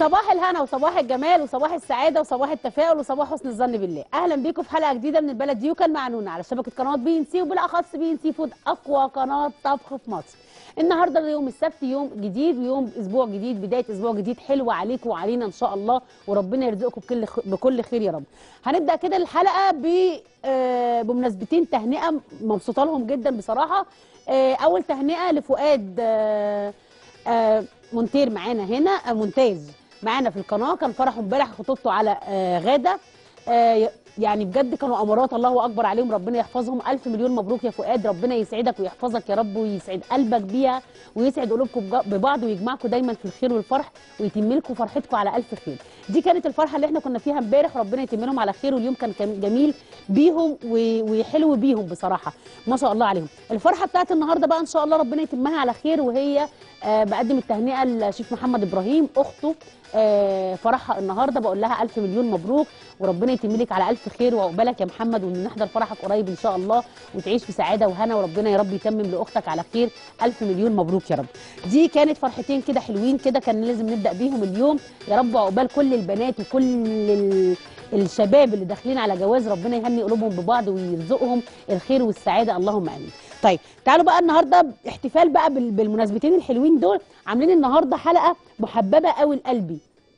صباح الهنا وصباح الجمال وصباح السعاده وصباح التفاؤل وصباح حسن الظن بالله اهلا بيكم في حلقه جديده من البلد يوكل مع نونا على شبكه قنوات بي ان سي وبالاخص بي ان سي فود اقوى قناه طبخ في مصر النهارده يوم السبت يوم جديد ويوم اسبوع جديد بدايه اسبوع جديد حلو عليكم وعلينا ان شاء الله وربنا يرزقكم بكل خ- بكل خير يا رب هنبدا كده الحلقه ب آه، بمناسبتين تهنئه مبسوطه لهم جدا بصراحه آه، اول تهنئه لفؤاد آه، آه، مونتير معانا هنا آه، مونتاج معانا في القناه كان فرحه امبارح خطوبته على آه، غاده آه، يعني بجد كانوا امارات الله اكبر عليهم ربنا يحفظهم الف مليون مبروك يا فؤاد ربنا يسعدك ويحفظك يا رب ويسعد قلبك بيها ويسعد قلوبكم بج- ببعض ويجمعكم دايما في الخير والفرح ويتم لكم فرحتكم على الف خير دي كانت الفرحه اللي احنا كنا فيها امبارح ربنا يتم لهم على خير واليوم كان كان جميل بيهم و- وحلو بيهم بصراحه ما شاء الله عليهم الفرحه بتاعت النهارده بقى ان شاء الله ربنا يتمها على خير وهي آه، بقدم التهنئه لشيخ محمد ابراهيم اخته آه، فرحها النهارده بقول لها الف مليون مبروك وربنا يتم لك على الف خير وعقبالك يا محمد وان نحضر فرحك قريب ان شاء الله وتعيش في سعاده وهنا وربنا يا رب يتمم لاختك على خير الف مليون مبروك يا رب دي كانت فرحتين كده حلوين كده كان لازم نبدا بيهم اليوم يا رب عقبال كل البنات وكل ال... الشباب اللي داخلين على جواز ربنا يهني قلوبهم ببعض ويرزقهم الخير والسعاده اللهم امين طيب تعالوا بقى النهارده احتفال بقى بال- بالمناسبتين الحلوين دول عاملين النهارده حلقه محببه قوي لقلبي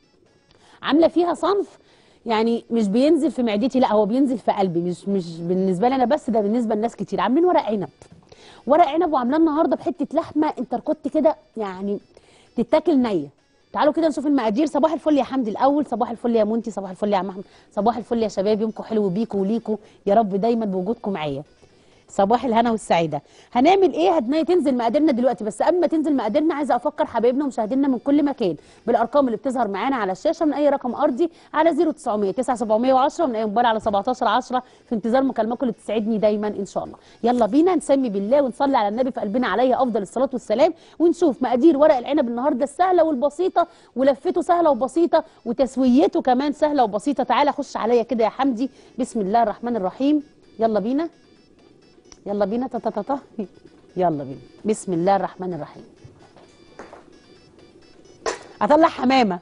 عامله فيها صنف يعني مش بينزل في معدتي لا هو بينزل في قلبي مش مش بالنسبه لي انا بس ده بالنسبه لناس كتير عاملين ورق عنب ورق عنب وعاملاه النهارده بحته لحمه انتركوت كده يعني تتاكل نيه تعالوا كده نشوف المقادير صباح الفل يا حمدي الاول صباح الفل يا منتي صباح الفل يا عم احمد صباح الفل يا شباب يومكم حلو بيكم وليكم يا رب دايما بوجودكم معايا صباح الهنا والسعاده هنعمل ايه هتني تنزل مقاديرنا دلوقتي بس قبل ما تنزل مقاديرنا عايزه افكر حبايبنا ومشاهدينا من كل مكان بالارقام اللي بتظهر معانا على الشاشه من اي رقم ارضي على 0900 9710 من اي موبايل على 17 10 في انتظار مكالمتكم اللي بتسعدني دايما ان شاء الله يلا بينا نسمي بالله ونصلي على النبي في قلبنا عليه افضل الصلاه والسلام ونشوف مقادير ورق العنب النهارده السهله والبسيطه ولفته سهله وبسيطه وتسويته كمان سهله وبسيطه تعالى خش عليا كده يا حمدي بسم الله الرحمن الرحيم يلا بينا يلا بينا تا تا تا تا يلا بينا بسم الله الرحمن الرحيم اطلع حمامه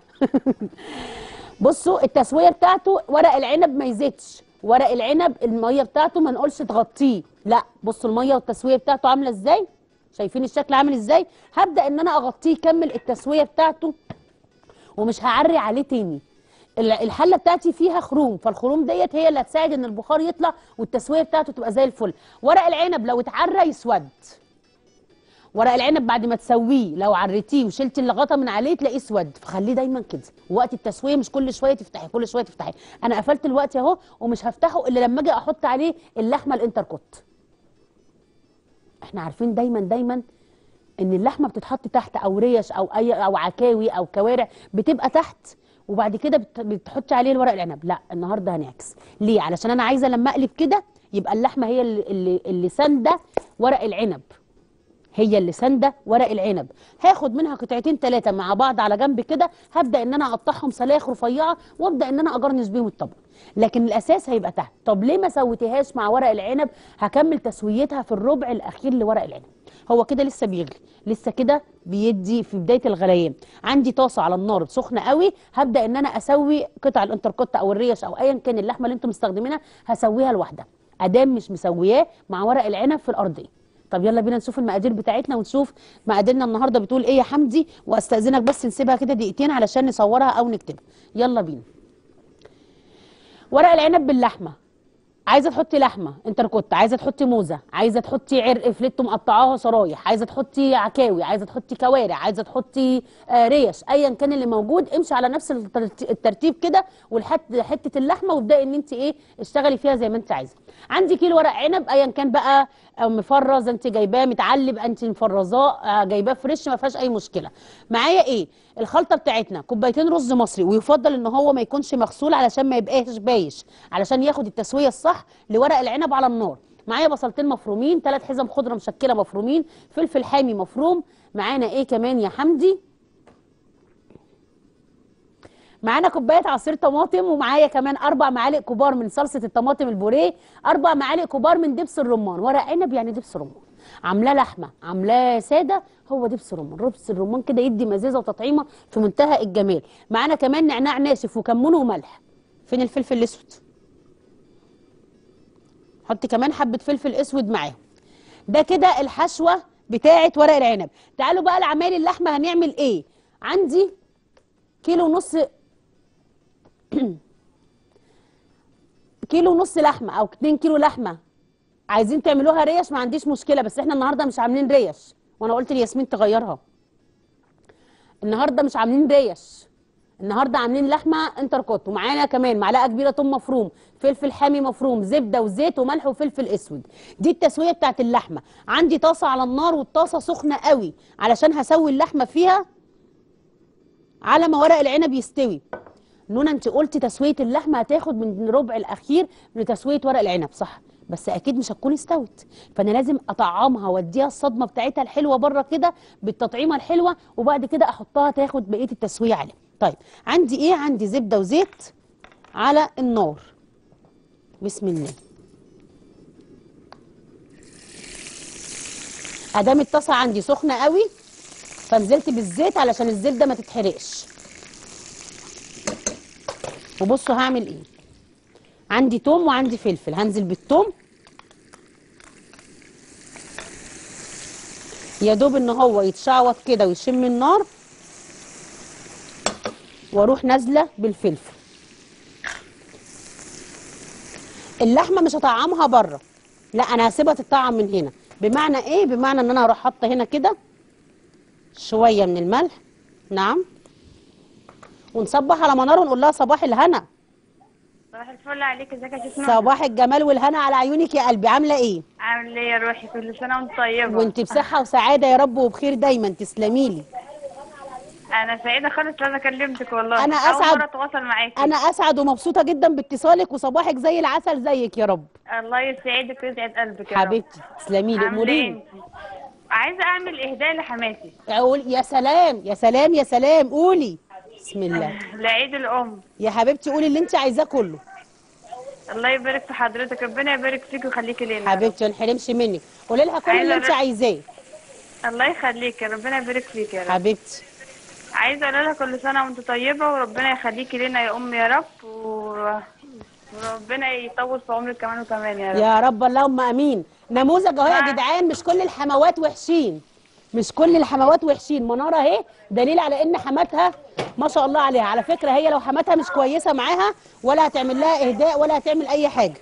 بصوا التسويه بتاعته ورق العنب ما يزيدش ورق العنب الميه بتاعته ما نقولش تغطيه لا بصوا الميه والتسويه بتاعته عامله ازاي شايفين الشكل عامل ازاي هبدا ان انا اغطيه يكمل التسويه بتاعته ومش هعري عليه تاني ال- الحله بتاعتي فيها خروم فالخروم ديت هي اللي هتساعد ان البخار يطلع والتسويه بتاعته تبقى زي الفل ورق العنب لو اتعرى يسود ورق العنب بعد ما تسويه لو عريتيه وشلتي اللغطه من عليه تلاقيه اسود فخليه دايما كده وقت التسويه مش كل شويه تفتحي كل شويه تفتحي انا قفلت الوقت اهو ومش هفتحه الا لما اجي احط عليه اللحمه الانتركوت احنا عارفين دايما دايما ان اللحمه بتتحط تحت او ريش او اي او عكاوي او كوارع بتبقى تحت وبعد كده بت- بتحطي عليه الورق العنب لا النهارده هنعكس ليه علشان انا عايزه لما اقلب كده يبقى اللحمه هي اللي اللي, اللي سانده ورق العنب هي اللي سانده ورق العنب هاخد منها قطعتين ثلاثه مع بعض على جنب كده هبدا ان انا اقطعهم سلاخ رفيعه وابدا ان انا اجرنش بيهم الطبق لكن الاساس هيبقى تحت طب ليه ما سويتهاش مع ورق العنب هكمل تسويتها في الربع الاخير لورق العنب هو كده لسه بيغلي لسه كده بيدي في بدايه الغليان عندي طاسه على النار سخنه قوي هبدا ان انا اسوي قطع الانتركوت او الريش او ايا كان اللحمه اللي انتم مستخدمينها هسويها لوحدها ادام مش مسوياه مع ورق العنب في الارضيه طب يلا بينا نشوف المقادير بتاعتنا ونشوف مقاديرنا النهارده بتقول ايه يا حمدي واستاذنك بس نسيبها كده دقيقتين علشان نصورها او نكتبها يلا بينا ورق العنب باللحمه عايزه تحطي لحمه انتركوت عايزه تحطي موزه عايزه تحطي عرق فليت مقطعاها شرايح عايزه تحطي عكاوي عايزه تحطي كوارع عايزه تحطي آه ريش ايا كان اللي موجود امشي على نفس الترت- الترتيب كده والحت حته اللحمه وابداي ان انت ايه اشتغلي فيها زي ما انت عايزه عندي كيلو ورق عنب ايا كان بقى آه، مفرز انت جايباه متعلب انت مفرزاه آه، جايباه فريش ما فيهاش اي مشكله معايا ايه الخلطه بتاعتنا كوبايتين رز مصري ويفضل ان هو ما يكونش مغسول علشان ما يبقاش بايش علشان ياخد التسويه الصح لورق العنب على النار معايا بصلتين مفرومين ثلاث حزم خضره مشكله مفرومين فلفل حامي مفروم معانا ايه كمان يا حمدي معانا كوبايه عصير طماطم ومعايا كمان اربع معالق كبار من صلصه الطماطم البوريه اربع معالق كبار من دبس الرمان ورق عنب يعني دبس رمان عاملاه لحمه عاملاه ساده هو دبس الرمان دبس الرمان كده يدي مزازه وتطعيمه في منتهى الجمال معانا كمان نعناع ناشف وكمون وملح فين الفلفل الاسود حط كمان حبه فلفل اسود معاهم ده كده الحشوه بتاعه ورق العنب تعالوا بقى لعمال اللحمه هنعمل ايه عندي كيلو ونص كيلو ونص لحمه او 2 كيلو لحمه عايزين تعملوها ريش ما عنديش مشكله بس احنا النهارده مش عاملين ريش وانا قلت لياسمين تغيرها النهارده مش عاملين ريش النهارده عاملين لحمه انتركوت ومعانا كمان معلقه كبيره توم مفروم فلفل حامي مفروم زبده وزيت وملح وفلفل اسود دي التسويه بتاعت اللحمه عندي طاسه على النار والطاسه سخنه قوي علشان هسوي اللحمه فيها على ما ورق العنب يستوي نونا انت قلتي تسويه اللحمه هتاخد من الربع الاخير من تسويه ورق العنب صح بس اكيد مش هتكون استوت فانا لازم اطعمها واديها الصدمه بتاعتها الحلوه بره كده بالتطعيمه الحلوه وبعد كده احطها تاخد بقيه التسويه عليها طيب عندي ايه عندي زبده وزيت على النار بسم الله ادام الطاسه عندي سخنه قوي فنزلت بالزيت علشان الزبده ما تتحرقش وبصوا هعمل ايه عندي توم وعندي فلفل هنزل بالتوم يا دوب ان هو يتشعوط كده ويشم النار واروح نازله بالفلفل اللحمه مش هطعمها بره لا انا هسيبها تتطعم من هنا بمعنى ايه بمعنى ان انا هروح حاطه هنا كده شويه من الملح نعم ونصبح على منار ونقول لها صباح الهنا صباح الفل عليك ازيك يا ست صباح الجمال والهنا على عيونك يا قلبي عامله ايه عامل ايه يا روحي كل سنه وانت طيبه وانت بصحه وسعاده يا رب وبخير دايما تسلمي لي انا سعيده خالص لما كلمتك والله أنا اول أسعد- مره اتواصل معاكي انا اسعد ومبسوطه جدا باتصالك وصباحك زي العسل زيك يا رب الله يسعدك ويسعد قلبك يا رب حبيبتي تسلمي لي عامله ايه اموريني انت عايزه اعمل اهداء لحماتي اقول يا سلام يا سلام يا سلام قولي بسم الله لعيد الام يا حبيبتي قولي اللي انت عايزاه كله الله يبارك في حضرتك ربنا يبارك فيك ويخليكي لينا حبيبتي ما نحرمش منك قولي لها كل اللي عايزة انت أروح- عايزاه الله يخليك ربنا يبارك فيك يا رب حبيبتي عايزه اقول لها كل سنه وانت طيبه وربنا يخليكي لينا يا ام يا رب و... وربنا يطول في عمرك كمان وكمان يا رب يا رب اللهم امين نموذج اهو يا مع- جدعان مش كل الحموات وحشين مش كل الحموات وحشين مناره اهي دليل على ان حماتها ما شاء الله عليها على فكره هي لو حماتها مش كويسه معاها ولا هتعمل لها اهداء ولا هتعمل اي حاجه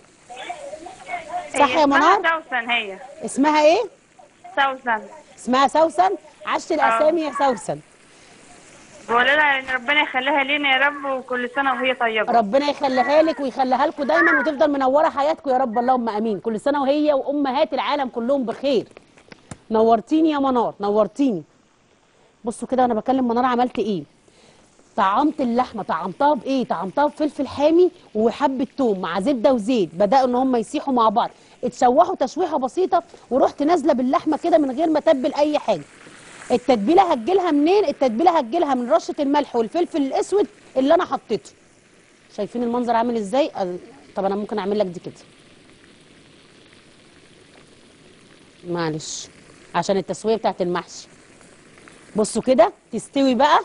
صح هي يا منار اسمها سوسن هي اسمها ايه سوسن اسمها سوسن عشت الاسامي يا سوسن بقول لها ان ربنا يخليها لينا يا رب وكل سنه وهي طيبه ربنا يخليها لك ويخليها لكم دايما وتفضل منوره حياتكم يا رب اللهم امين كل سنه وهي وامهات العالم كلهم بخير نورتيني يا منار نورتيني بصوا كده وانا بكلم منار عملت ايه طعمت اللحمه طعمتها بايه طعمتها بفلفل حامي وحبه توم مع زبده وزيت بداوا ان هم يسيحوا مع بعض اتشوحوا تشويحه بسيطه ورحت نازله باللحمه كده من غير ما اتبل اي حاجه التتبيله هتجيلها منين التتبيله هتجيلها من رشه الملح والفلفل الاسود اللي انا حطيته شايفين المنظر عامل ازاي أه، طب انا ممكن اعمل لك دي كده معلش عشان التسويه بتاعت المحشي بصوا كده تستوي بقى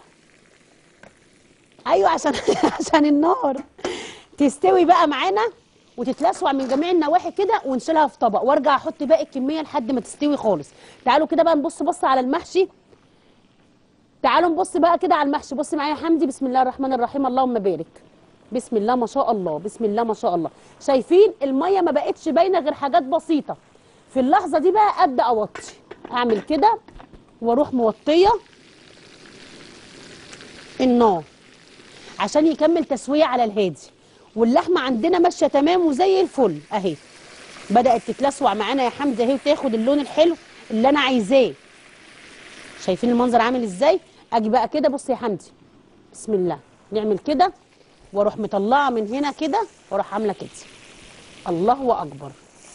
ايوه عشان عشان النار تستوي بقى معانا وتتلسع من جميع النواحي كده ونشيلها في طبق وارجع احط باقي الكميه لحد ما تستوي خالص تعالوا كده بقى نبص بص على المحشي تعالوا نبص بقى كده على المحشي بص معايا يا حمدي بسم الله الرحمن الرحيم اللهم بارك بسم الله ما شاء الله بسم الله ما شاء الله شايفين الميه ما بقتش باينه غير حاجات بسيطه في اللحظه دي بقى ابدا اوطي اعمل كده واروح موطيه النار عشان يكمل تسويه على الهادي واللحمه عندنا ماشيه تمام وزي الفل اهي بدات تتلسوع معانا يا حمدي اهي وتاخد اللون الحلو اللي انا عايزاه شايفين المنظر عامل ازاي اجي بقى كده بص يا حمدي بسم الله نعمل كده واروح مطلعه من هنا كده واروح عامله كده الله اكبر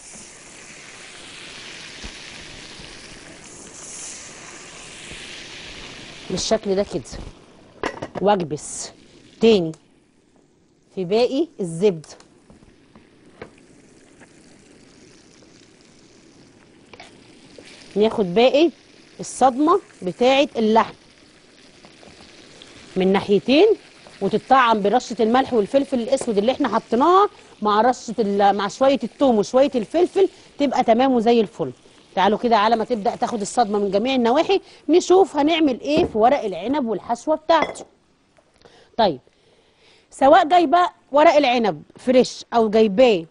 بالشكل ده كده واكبس تاني في باقي الزبده ناخد باقي الصدمه بتاعه اللحم من ناحيتين وتتطعم برشه الملح والفلفل الاسود اللي احنا حطيناها مع رشه ال- مع شويه الثوم وشويه الفلفل تبقى تمام وزي الفل تعالوا كده على ما تبدا تاخد الصدمه من جميع النواحي نشوف هنعمل ايه في ورق العنب والحشوه بتاعته طيب سواء جايبه ورق العنب فريش او جايباه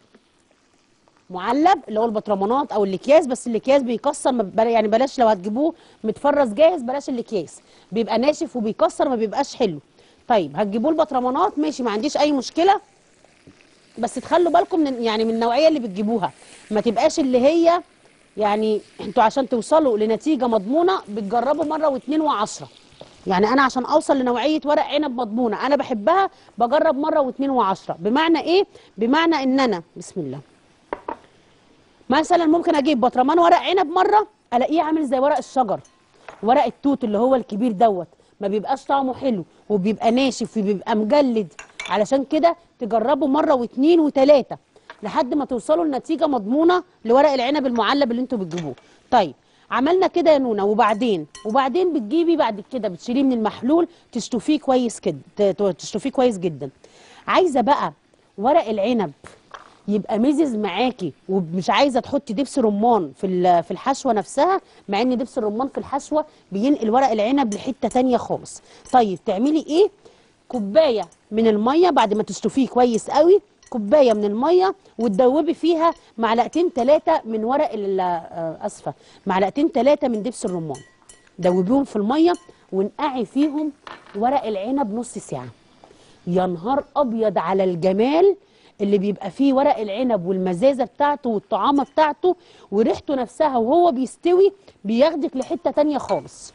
معلب اللي هو البطرمانات او الاكياس بس الاكياس بيكسر ما بل- يعني بلاش لو هتجيبوه متفرز جاهز بلاش الاكياس بيبقى ناشف وبيكسر ما بيبقاش حلو طيب هتجيبوه البطرمانات ماشي ما عنديش اي مشكله بس تخلوا بالكم من يعني من النوعيه اللي بتجيبوها ما تبقاش اللي هي يعني انتوا عشان توصلوا لنتيجه مضمونه بتجربوا مره واثنين وعشرة يعني انا عشان اوصل لنوعيه ورق عنب مضمونه انا بحبها بجرب مره واثنين وعشرة بمعنى ايه بمعنى ان انا بسم الله مثلا ممكن اجيب بطرمان ورق عنب مره الاقيه عامل زي ورق الشجر ورق التوت اللي هو الكبير دوت ما بيبقاش طعمه حلو وبيبقى ناشف وبيبقى مجلد علشان كده تجربوا مره واثنين وثلاثه لحد ما توصلوا لنتيجه مضمونه لورق العنب المعلب اللي انتوا بتجيبوه طيب عملنا كده يا نونا وبعدين وبعدين بتجيبي بعد كده بتشيليه من المحلول تشطفيه كويس كده ت- ت- تشطفيه كويس جدا عايزه بقى ورق العنب يبقى مزز معاكي ومش عايزه تحطي دبس رمان في ال- في الحشوه نفسها مع ان دبس الرمان في الحشوه بينقل ورق العنب لحته تانية خالص طيب تعملي ايه كوبايه من الميه بعد ما تشطفيه كويس قوي كوبايه من الميه وتدوبي فيها معلقتين ثلاثه من ورق ال- آه، اسفه معلقتين ثلاثه من دبس الرمان دوبيهم في الميه ونقعي فيهم ورق العنب نص ساعه يا نهار ابيض على الجمال اللي بيبقى فيه ورق العنب والمزازه بتاعته والطعامه بتاعته وريحته نفسها وهو بيستوي بياخدك لحته تانية خالص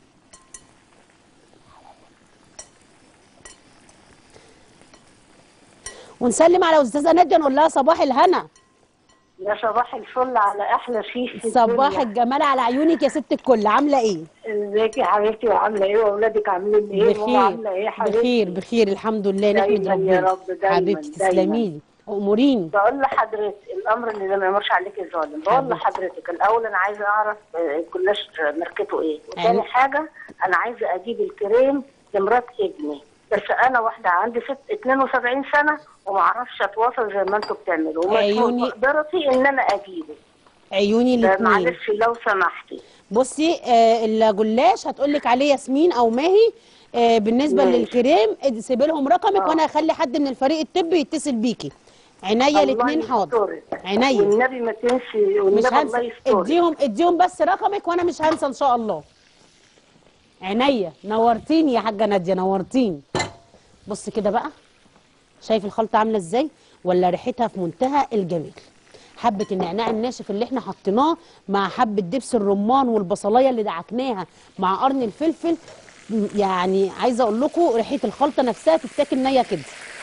ونسلم على استاذه ناديه نقول لها صباح الهنا يا صباح الفل على احلى شيف في صباح الدنيا. الجمال على عيونك يا ست الكل عامله ايه ازيك يا حبيبتي وعامله ايه واولادك عاملين ايه وماما عامله ايه يا حبيبتي بخير بخير الحمد لله نحمد دايماً يا ربنا رب، دايماً، حبيبتي دايماً. تسلمي لي اموريني بقول لحضرتك الامر اللي ما يمرش عليك ظالم بقول حبيبتي. لحضرتك الاول انا عايزه اعرف آه، الكلاش ماركته ايه وتاني أيوة. حاجه انا عايزه اجيب الكريم لمرات ابني بس انا واحده عندي ست 72 سنه وما اعرفش اتواصل زي ما انتوا بتعملوا ومش عيوني. مقدرتي ان انا اجيبه عيوني آه، الاثنين معلش لو سمحتي بصي آه الجلاش هتقول لك عليه ياسمين او ماهي آه بالنسبه ماشي. للكريم اد- سيبي لهم رقمك آه. وانا هخلي حد من الفريق الطبي يتصل بيكي عينيا الله الاثنين حاضر يسترك. عينيا والنبي ما تنسي مش والنبي الله هنسى يسترك اديهم اديهم بس رقمك وانا مش هنسى ان شاء الله عينيا نورتيني يا حاجه ناديه نورتيني بص كده بقى شايف الخلطه عامله ازاي ولا ريحتها في منتهى الجمال حبه النعناع الناشف اللي احنا حطيناه مع حبه دبس الرمان والبصلايه اللي دعكناها مع قرن الفلفل م- يعني عايزه اقول لكم ريحه الخلطه نفسها تتاكل نيه كده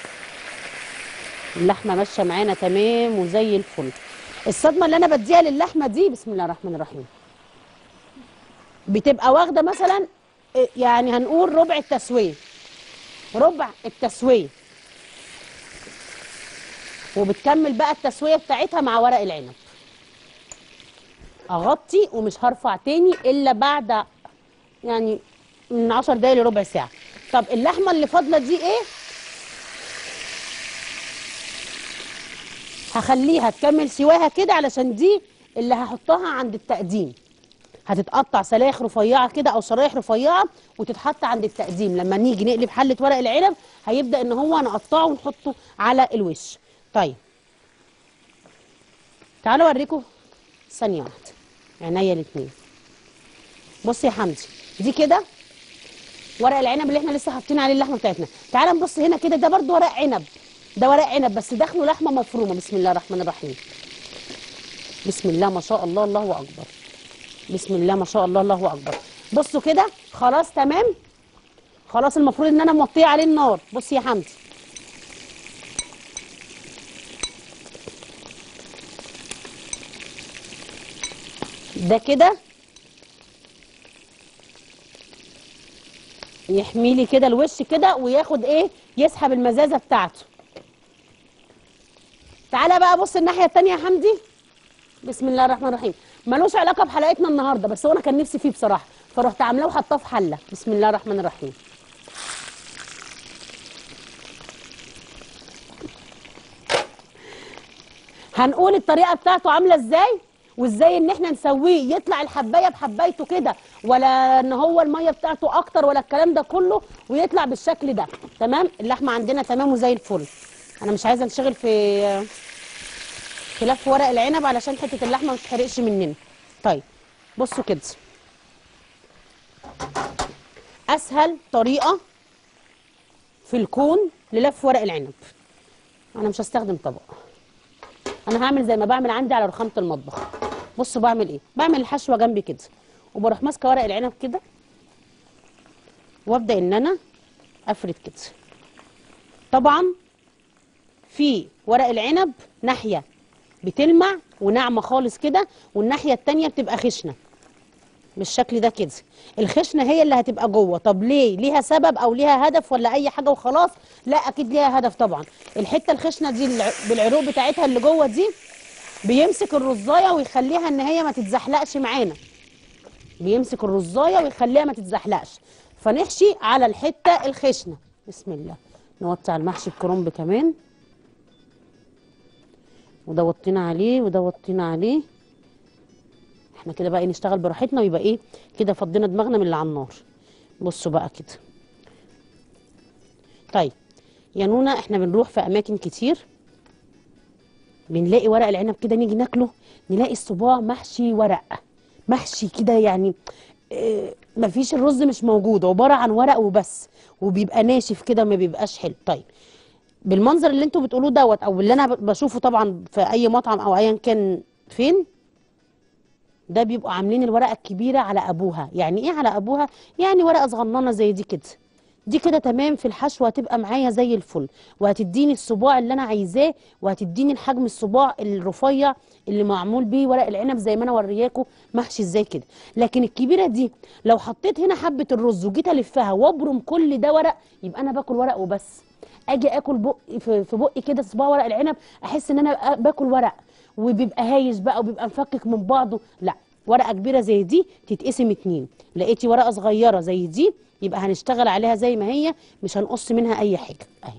اللحمه ماشيه معانا تمام وزي الفل الصدمه اللي انا بديها للحمه دي بسم الله الرحمن الرحيم بتبقى واخده مثلا إيه، يعني هنقول ربع التسويه ربع التسويه وبتكمل بقى التسويه بتاعتها مع ورق العنب اغطي ومش هرفع تاني الا بعد يعني من 10 دقايق لربع ساعه طب اللحمه اللي فاضله دي ايه هخليها تكمل سواها كده علشان دي اللي هحطها عند التقديم هتتقطع سلاخ رفيعه كده او شرايح رفيعه وتتحط عند التقديم لما نيجي نقلب حله ورق العنب هيبدا ان هو نقطعه ونحطه على الوش طيب تعالوا اوريكم ثانيه واحده عينيا الاثنين بص يا حمدي دي كده ورق العنب اللي احنا لسه حاطين عليه اللحمه بتاعتنا تعال نبص هنا كده ده برضو ورق عنب ده ورق عنب بس داخله لحمه مفرومه بسم الله الرحمن الرحيم بسم الله ما شاء الله الله اكبر بسم الله ما شاء الله الله اكبر بصوا كده خلاص تمام خلاص المفروض ان انا موطيه عليه النار بص يا حمدي ده كده يحمي لي كده الوش كده وياخد ايه يسحب المزازه بتاعته تعالى بقى بص الناحيه التانية يا حمدي بسم الله الرحمن الرحيم ملوش علاقه بحلقتنا النهارده بس هو انا كان نفسي فيه بصراحه فرحت عاملاه وحطاه في حله بسم الله الرحمن الرحيم هنقول الطريقه بتاعته عامله ازاي وازاي ان احنا نسويه يطلع الحبايه بحبايته كده ولا ان هو الميه بتاعته اكتر ولا الكلام ده كله ويطلع بالشكل ده تمام اللحمه عندنا تمام وزي الفل انا مش عايزه انشغل في في لف ورق العنب علشان حته اللحمه ما تتحرقش مننا طيب بصوا كده اسهل طريقه في الكون للف ورق العنب انا مش هستخدم طبق انا هعمل زي ما بعمل عندي على رخامه المطبخ بصوا بعمل ايه بعمل الحشوه جنبي كده وبروح ماسكه ورق العنب كده وابدا ان انا افرد كده طبعا في ورق العنب ناحيه بتلمع وناعمه خالص كده والناحيه التانيه بتبقى خشنه بالشكل ده كده الخشنه هي اللي هتبقى جوه طب ليه ليها سبب او ليها هدف ولا اي حاجه وخلاص لا اكيد ليها هدف طبعا الحته الخشنه دي الع- بالعروق بتاعتها اللي جوه دي بيمسك الرزايه ويخليها ان هي ما تتزحلقش معانا بيمسك الرزايه ويخليها ما تتزحلقش فنحشي على الحته الخشنه بسم الله نوطي على المحشي الكرنب كمان وده وطينا عليه وده وطينا عليه احنا كده بقى إيه نشتغل براحتنا ويبقى ايه كده فضينا دماغنا من اللي على النار بصوا بقى كده طيب يا نونا احنا بنروح في اماكن كتير بنلاقي ورق العنب كده نيجي ناكله نلاقي الصباع محشي ورق محشي كده يعني اه مفيش الرز مش موجود عباره عن ورق وبس وبيبقى ناشف كده ما بيبقاش حلو طيب بالمنظر اللي انتوا بتقولوه دوت او اللي انا بشوفه طبعا في اي مطعم او ايا كان فين ده بيبقوا عاملين الورقه الكبيره على ابوها يعني ايه على ابوها يعني ورقه صغننه زي دي كده دي كده تمام في الحشو هتبقى معايا زي الفل وهتديني الصباع اللي انا عايزاه وهتديني الحجم الصباع الرفيع اللي معمول بيه ورق العنب زي ما انا ورياكم محشي ازاي كده لكن الكبيره دي لو حطيت هنا حبه الرز وجيت الفها وابرم كل ده ورق يبقى انا باكل ورق وبس اجي اكل بقي في في بقي كده صباع ورق العنب احس ان انا باكل ورق وبيبقى هايش بقى وبيبقى مفكك من بعضه لا ورقه كبيره زي دي تتقسم اتنين لقيتي ورقه صغيره زي دي يبقى هنشتغل عليها زي ما هي مش هنقص منها اي حاجه اهي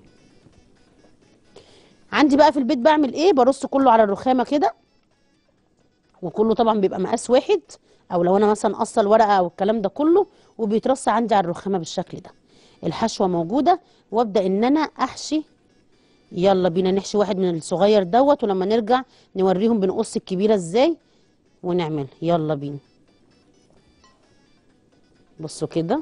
عندي بقى في البيت بعمل ايه برص كله على الرخامه كده وكله طبعا بيبقى مقاس واحد او لو انا مثلا قصه الورقه او الكلام ده كله وبيترص عندي على الرخامه بالشكل ده الحشوه موجوده وابدا ان انا احشي يلا بينا نحشي واحد من الصغير دوت ولما نرجع نوريهم بنقص الكبيره ازاي ونعمل يلا بينا بصوا كده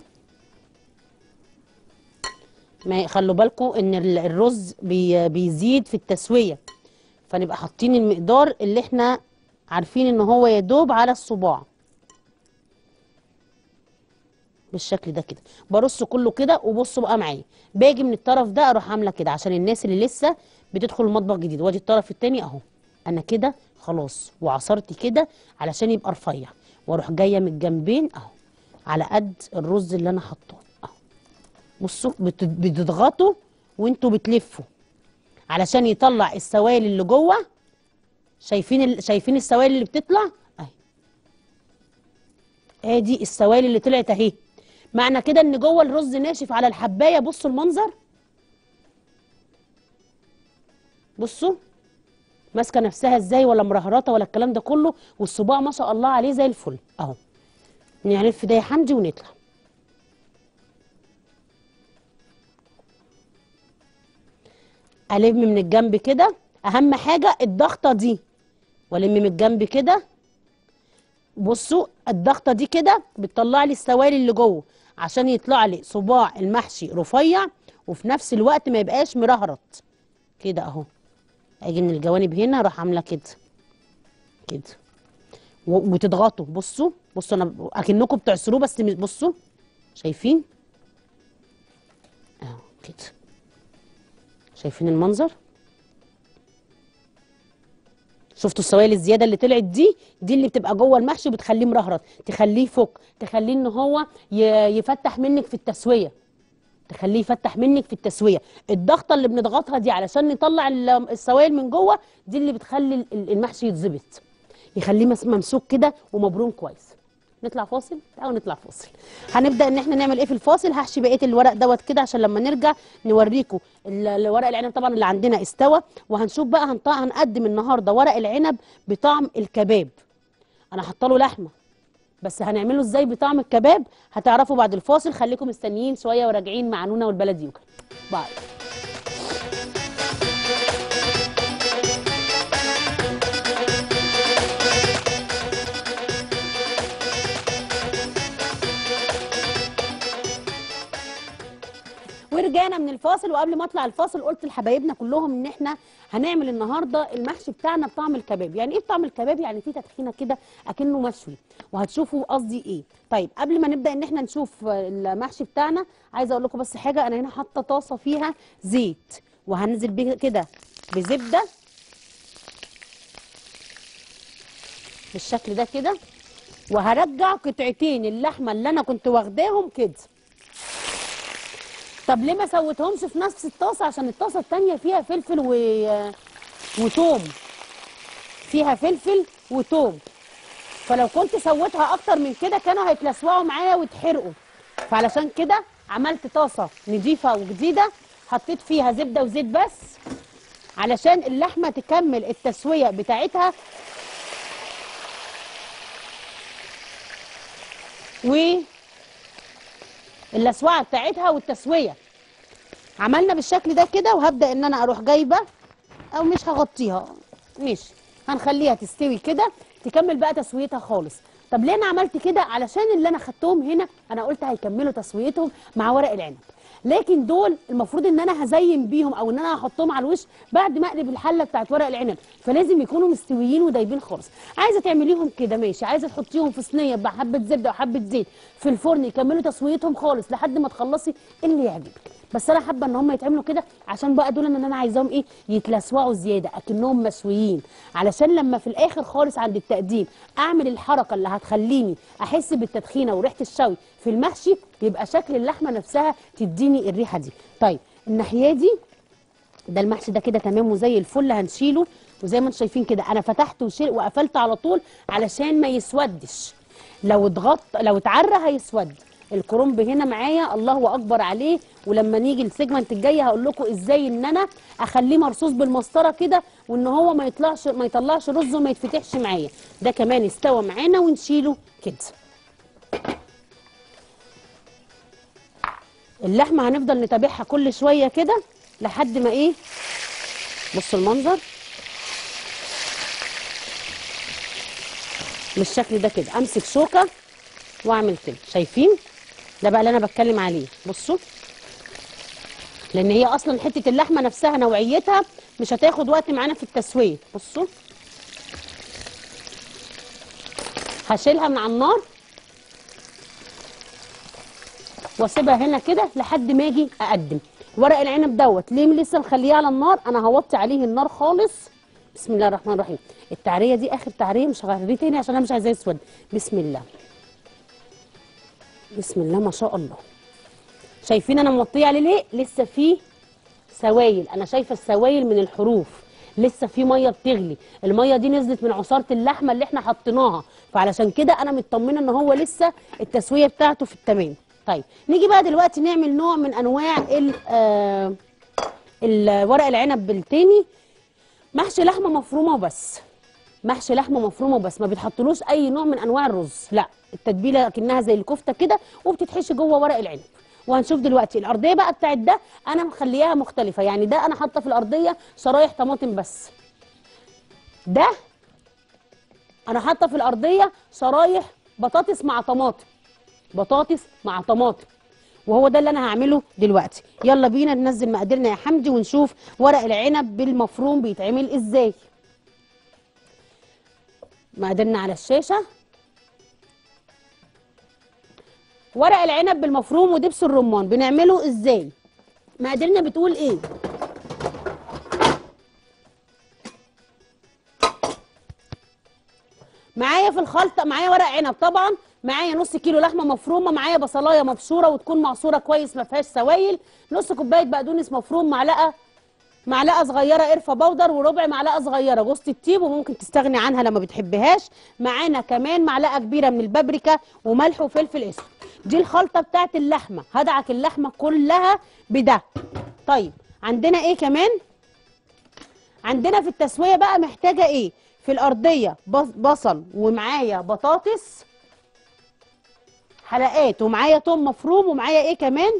ما خلوا بالكم ان ال- الرز بي بيزيد في التسويه فنبقى حاطين المقدار اللي احنا عارفين ان هو يدوب على الصباع بالشكل ده كده برص كله كده وبصوا بقى معايا باجي من الطرف ده اروح عامله كده عشان الناس اللي لسه بتدخل المطبخ جديد وادي الطرف التاني اهو انا كده خلاص وعصرت كده علشان يبقى رفيع واروح جايه من الجنبين اهو على قد الرز اللي انا حاطاه اهو بصوا بت- بتضغطوا وانتوا بتلفوا علشان يطلع السوائل اللي جوه شايفين ال... شايفين السوائل اللي بتطلع اهي ادي السوائل اللي طلعت اهي معنى كده ان جوه الرز ناشف على الحبايه بصوا المنظر بصوا ماسكه نفسها ازاي ولا مرهرطه ولا الكلام ده كله والصباع ما شاء الله عليه زي الفل اهو نلف ده يا حمدي ونطلع الم من الجنب كده اهم حاجه الضغطه دي والم من الجنب كده بصوا الضغطه دي كده بتطلع لي السوائل اللي جوه عشان يطلع لي صباع المحشي رفيع وفي نفس الوقت ما يبقاش مرهرط كده اهو اجي من الجوانب هنا اروح عامله كده كده و- وتضغطوا بصوا بصوا انا اكنكم بتعصروه بس مش بصوا شايفين اهو كده شايفين المنظر شفتوا السوائل الزياده اللي طلعت دي دي اللي بتبقى جوه المحشي وبتخليه مرهرط تخليه يفك تخليه ان هو ي- يفتح منك في التسويه تخليه يفتح منك في التسويه الضغطه اللي بنضغطها دي علشان نطلع ال- السوائل من جوه دي اللي بتخلي ال- المحشي يتظبط يخليه مس- ممسوك كده ومبروم كويس نطلع فاصل تعالوا نطلع فاصل هنبدا ان احنا نعمل ايه في الفاصل هحشي بقيه الورق دوت كده عشان لما نرجع نوريكم ال- الورق العنب طبعا اللي عندنا استوى وهنشوف بقى هنط- هنقدم النهارده ورق العنب بطعم الكباب انا حاطه له لحمه بس هنعمله ازاي بطعم الكباب هتعرفوا بعد الفاصل خليكم مستنيين شويه وراجعين مع نونا والبلد يوكل باي ورجعنا من الفاصل وقبل ما اطلع الفاصل قلت لحبايبنا كلهم ان احنا هنعمل النهارده المحشي بتاعنا بطعم الكباب يعني ايه بطعم الكباب يعني في تدخينه كده اكنه مشوي وهتشوفوا قصدي ايه طيب قبل ما نبدا ان احنا نشوف المحشي بتاعنا عايزه اقول لكم بس حاجه انا هنا حاطه طاسه فيها زيت وهنزل بيه كده بزبده بالشكل ده كده وهرجع قطعتين اللحمه اللي انا كنت واخداهم كده طب ليه ما سويتهمش في نفس الطاسه عشان الطاسه التانية فيها فلفل و... وتوم فيها فلفل وتوم فلو كنت سويتها اكتر من كده كانوا هيتلسوعوا معايا ويتحرقوا فعلشان كده عملت طاسه نضيفه وجديده حطيت فيها زبده وزيت بس علشان اللحمه تكمل التسويه بتاعتها و اللسوعه بتاعتها والتسويه عملنا بالشكل ده كده وهبدا ان انا اروح جايبه او مش هغطيها ماشي هنخليها تستوي كده تكمل بقى تسويتها خالص طب ليه انا عملت كده علشان اللي انا خدتهم هنا انا قلت هيكملوا تسويتهم مع ورق العنب لكن دول المفروض ان انا هزين بيهم او ان انا هحطهم على الوش بعد ما اقلب الحله بتاعت ورق العنب فلازم يكونوا مستويين ودايبين خالص عايزه تعمليهم كده ماشي عايزه تحطيهم في صينيه بحبه زبده وحبه زيت في الفرن يكملوا تسويتهم خالص لحد ما تخلصي اللي يعجبك بس انا حابه ان هم يتعملوا كده عشان بقى دول ان انا عايزاهم ايه يتلسوعوا زياده اكنهم مسويين علشان لما في الاخر خالص عند التقديم اعمل الحركه اللي هتخليني احس بالتدخينه وريحه الشوي في المحشي يبقى شكل اللحمه نفسها تديني الريحه دي طيب الناحيه دي ده المحشي ده كده تمام وزي الفل هنشيله وزي ما انتم شايفين كده انا فتحت وشيل وقفلت على طول علشان ما يسودش لو اتغط لو اتعرى هيسود الكرنب هنا معايا الله اكبر عليه ولما نيجي السيجمنت الجاي هقول لكم ازاي ان انا اخليه مرصوص بالمسطره كده وان هو ما يطلعش ما يطلعش رز وما يتفتحش معايا ده كمان استوى معانا ونشيله كده اللحمه هنفضل نتابعها كل شويه كده لحد ما ايه بصوا المنظر بالشكل ده كده امسك شوكه واعمل كده شايفين ده بقى اللي انا بتكلم عليه بصوا لان هي اصلا حته اللحمه نفسها نوعيتها مش هتاخد وقت معانا في التسويه بصوا هشيلها من على النار واسيبها هنا كده لحد ما اجي اقدم ورق العنب دوت ليه لسه مخليه على النار انا هوطي عليه النار خالص بسم الله الرحمن الرحيم التعريه دي اخر تعريه مش هغريه تاني عشان انا مش عايزاه يسود بسم الله بسم الله ما شاء الله شايفين انا موطيه عليه ليه لسه فيه سوائل انا شايفه السوائل من الحروف لسه في ميه بتغلي الميه دي نزلت من عصاره اللحمه اللي احنا حطيناها فعلشان كده انا مطمنه ان هو لسه التسويه بتاعته في التمام طيب نيجي بقى دلوقتي نعمل نوع من انواع ال آه الورق العنب التاني محشي لحمه مفرومه وبس محشي لحمه مفرومه وبس ما بيتحطلوش اي نوع من انواع الرز لا التتبيله كأنها زي الكفته كده وبتتحشي جوه ورق العنب وهنشوف دلوقتي الارضيه بقى بتاعت ده انا مخلياها مختلفه يعني ده انا حاطه في الارضيه شرايح طماطم بس ده انا حاطه في الارضيه شرايح بطاطس مع طماطم بطاطس مع طماطم وهو ده اللي انا هعمله دلوقتي يلا بينا ننزل مقاديرنا يا حمدي ونشوف ورق العنب بالمفروم بيتعمل ازاي مقاديرنا على الشاشه ورق العنب بالمفروم ودبس الرمان بنعمله ازاي مقاديرنا بتقول ايه معايا في الخلطه معايا ورق عنب طبعا معايا نص كيلو لحمه مفرومه معايا بصلايه مبشوره وتكون معصوره كويس ما فيهاش سوائل نص كوبايه بقدونس مفروم معلقه معلقه صغيره قرفه بودر وربع معلقه صغيره جوز الطيب وممكن تستغني عنها لما بتحبهاش معانا كمان معلقه كبيره من البابريكا وملح وفلفل اسود دي الخلطه بتاعت اللحمه هدعك اللحمه كلها بده طيب عندنا ايه كمان عندنا في التسويه بقى محتاجه ايه في الارضيه بص- بصل ومعايا بطاطس حلقات ومعايا توم مفروم ومعايا ايه كمان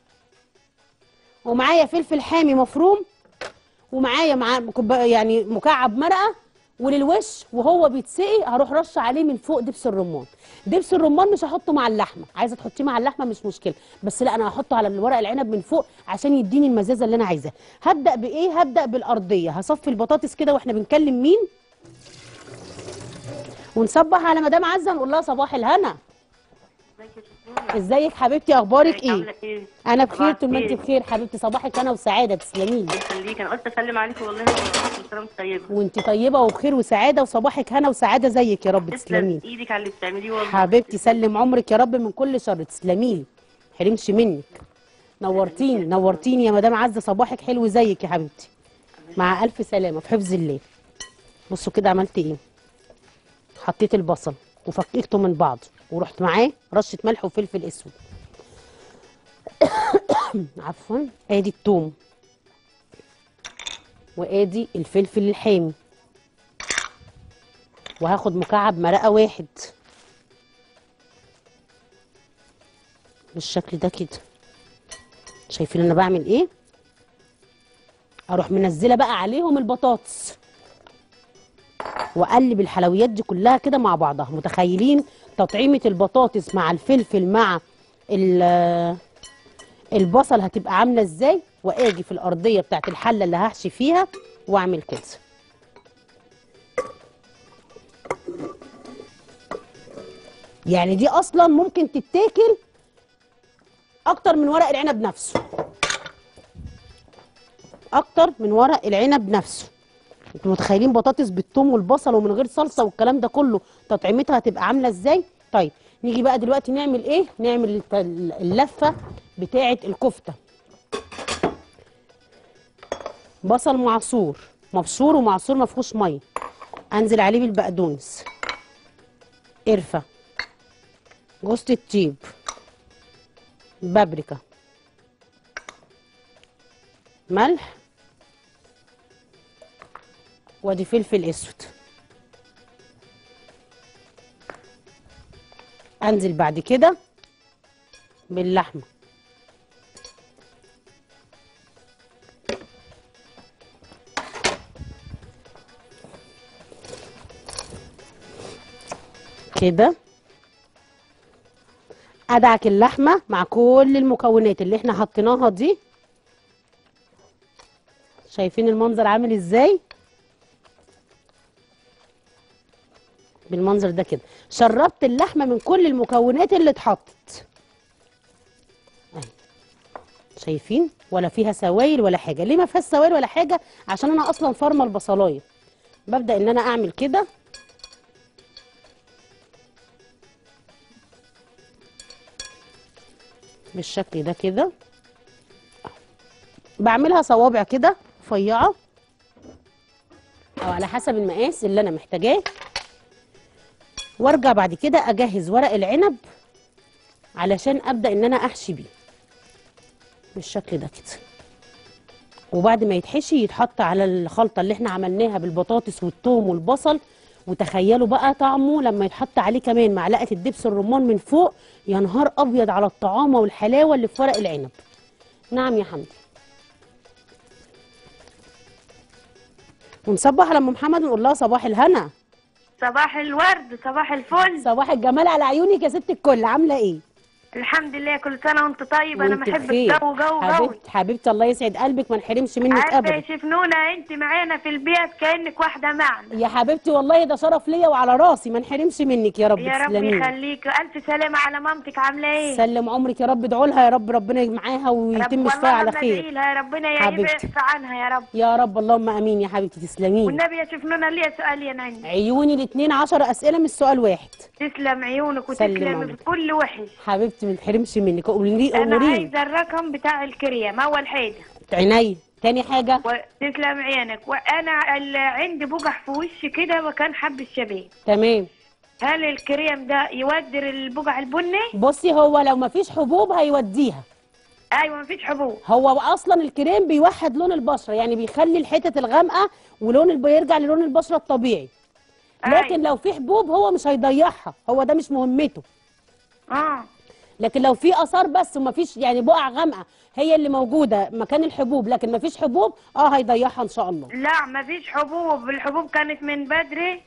ومعايا فلفل حامي مفروم ومعايا مع كوب- يعني مكعب مرقه وللوش وهو بيتسقي هروح رش عليه من فوق دبس الرمان دبس الرمان مش هحطه مع اللحمه عايزه تحطيه مع اللحمه مش مشكله بس لا انا هحطه على الورق العنب من فوق عشان يديني المزازه اللي انا عايزاها هبدا بايه هبدا بالارضيه هصفي البطاطس كده واحنا بنكلم مين ونصبح على مدام عزه نقول لها صباح الهنا ازيك حبيبتي اخبارك ايه عامله ايه؟ انا بخير صباح طول ما انت الخير. بخير حبيبتي صباحك انا وسعاده تسلمي لي الله يخليك انا قلت اسلم عليكي والله كل سنه وانت طيبه وانت طيبه وبخير وسعاده وصباحك هنا وسعاده زيك يا رب تسلم تسلمي لي ايدك على اللي بتعمليه والله حبيبتي سلم عمرك يا رب من كل شر تسلمي لي حرمش منك نورتيني نورتيني يا مدام عزه صباحك حلو زيك يا حبيبتي مع الف سلامه في حفظ الله بصوا كده عملت ايه حطيت البصل وفككته من بعض ورحت معاه رشه ملح وفلفل اسود عفوا ادي الثوم وادي الفلفل الحامي وهاخد مكعب مرقه واحد بالشكل ده كده شايفين انا بعمل ايه اروح منزله بقى عليهم البطاطس واقلب الحلويات دي كلها كده مع بعضها متخيلين تطعيمه البطاطس مع الفلفل مع ال- البصل هتبقى عامله ازاي واجي في الارضيه بتاعت الحله اللي هحشي فيها واعمل كده يعني دي اصلا ممكن تتاكل اكتر من ورق العنب نفسه اكتر من ورق العنب نفسه انتوا متخيلين بطاطس بالثوم والبصل ومن غير صلصه والكلام ده كله تطعيمتها هتبقى عامله ازاي طيب نيجي بقى دلوقتي نعمل ايه نعمل الت- اللفه بتاعه الكفته بصل معصور مبشور ومعصور ما فيهوش ميه انزل عليه بالبقدونس قرفه جوز الطيب بابريكا ملح وادي فلفل اسود انزل بعد كده باللحمه كده ادعك اللحمه مع كل المكونات اللي احنا حطيناها دي شايفين المنظر عامل ازاي بالمنظر ده كده شربت اللحمه من كل المكونات اللي اتحطت أهي. شايفين ولا فيها سوائل ولا حاجه ليه ما فيهاش سوائل ولا حاجه عشان انا اصلا فارمه البصلايه ببدا ان انا اعمل كده بالشكل ده كده بعملها صوابع كده رفيعه او على حسب المقاس اللي انا محتاجاه وارجع بعد كده اجهز ورق العنب علشان ابدا ان انا احشي بيه بالشكل ده كده وبعد ما يتحشي يتحط على الخلطه اللي احنا عملناها بالبطاطس والثوم والبصل وتخيلوا بقى طعمه لما يتحط عليه كمان معلقه الدبس الرمان من فوق يا نهار ابيض على الطعامه والحلاوه اللي في ورق العنب نعم يا حمدي ونصبح على ام محمد ونقول لها صباح الهنا صباح الورد صباح الفل صباح الجمال على عيونك يا ست الكل عامله ايه الحمد لله كل سنه وانت طيب انا وانت بحب بخير. الجو جو جو حبيبتي حبيبتي الله يسعد قلبك ما نحرمش منك عارفه ابدا يا شفنونه انت معانا في البيت كانك واحده معنا يا حبيبتي والله ده شرف ليا وعلى راسي ما نحرمش منك يا رب يا رب تسلمي لي. يخليك الف سلامه على مامتك عامله ايه سلم عمرك يا رب ادعوا لها يا رب ربنا يجمعها رب ويتم شفاها والله على أنا خير بدعي لها يا ربنا يا حبيبتي. يبعد عنها يا رب يا رب اللهم امين يا حبيبتي تسلمي لي. والنبي يا شفنونه ليا سؤال يا ناني عيوني الاثنين عشر اسئله مش سؤال واحد تسلم عيونك سلم وتسلم عليك. في كل وحش حبيبتي ما نحرمش منك قولي انا قولي عايزه الرقم بتاع الكريم اول حاجه عينيا تاني حاجه وتسلم عينك وانا ال- عندي بقع في وشي كده وكان حب الشباب تمام هل الكريم ده يودر البقع البني بصي هو لو مفيش حبوب هيوديها ايوه مفيش حبوب هو اصلا الكريم بيوحد لون البشره يعني بيخلي الحتت الغامقه ولون الب... يرجع للون البشره الطبيعي لكن أيوة. لو في حبوب هو مش هيضيعها هو ده مش مهمته اه لكن لو في اثار بس ومفيش يعني بقع غامقه هي اللي موجوده مكان الحبوب لكن مفيش حبوب اه هيضيعها ان شاء الله لا مفيش حبوب الحبوب كانت من بدري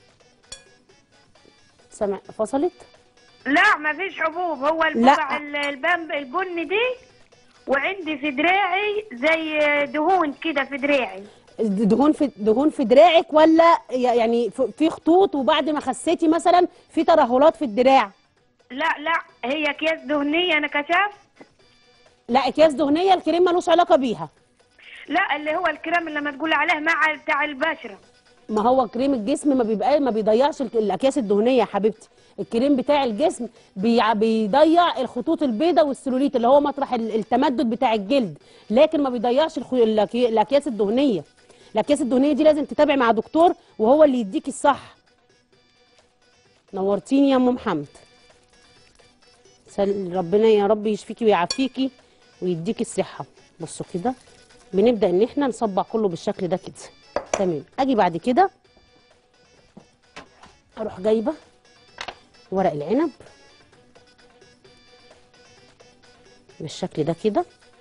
سمع فصلت لا مفيش حبوب هو البقع ال- البامب البني دي وعندي في دراعي زي دهون كده في دراعي دهون في دهون في دراعك ولا يعني في- في خطوط وبعد ما خسيتي مثلا في ترهلات في الدراع لا لا هي اكياس دهنيه انا كشفت لا اكياس دهنيه الكريم ملوش علاقه بيها لا اللي هو الكريم اللي لما تقول عليه مع بتاع البشره ما هو كريم الجسم ما بيبقى ما بيضيعش الك- الاكياس الدهنيه يا حبيبتي الكريم بتاع الجسم بيع- بيضيع الخطوط البيضاء والسلوليت اللي هو مطرح ال- التمدد بتاع الجلد لكن ما بيضيعش الخ- الأكي- الاكياس الدهنيه الاكياس الدهنيه دي لازم تتابع مع دكتور وهو اللي يديكي الصح نورتيني يا ام محمد سل ربنا يا رب يشفيكي ويعافيكي ويديكي الصحه بصوا كده بنبدا ان احنا نصبع كله بالشكل ده كده تمام اجي بعد كده اروح جايبه ورق العنب بالشكل ده كده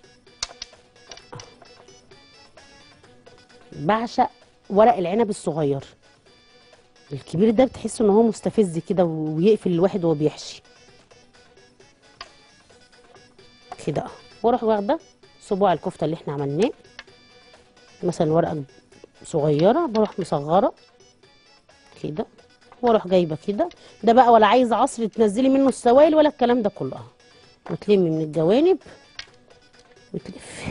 بعشق ورق العنب الصغير الكبير ده بتحس ان هو مستفز كده ويقفل الواحد وهو بيحشي كده اه واروح واخده صباع الكفته اللي احنا عملناه مثلا ورقه صغيره بروح مصغره كده واروح جايبه كده ده بقى ولا عايز عصر تنزلي منه السوائل ولا الكلام ده كله اهو وتلمي من الجوانب وتلفي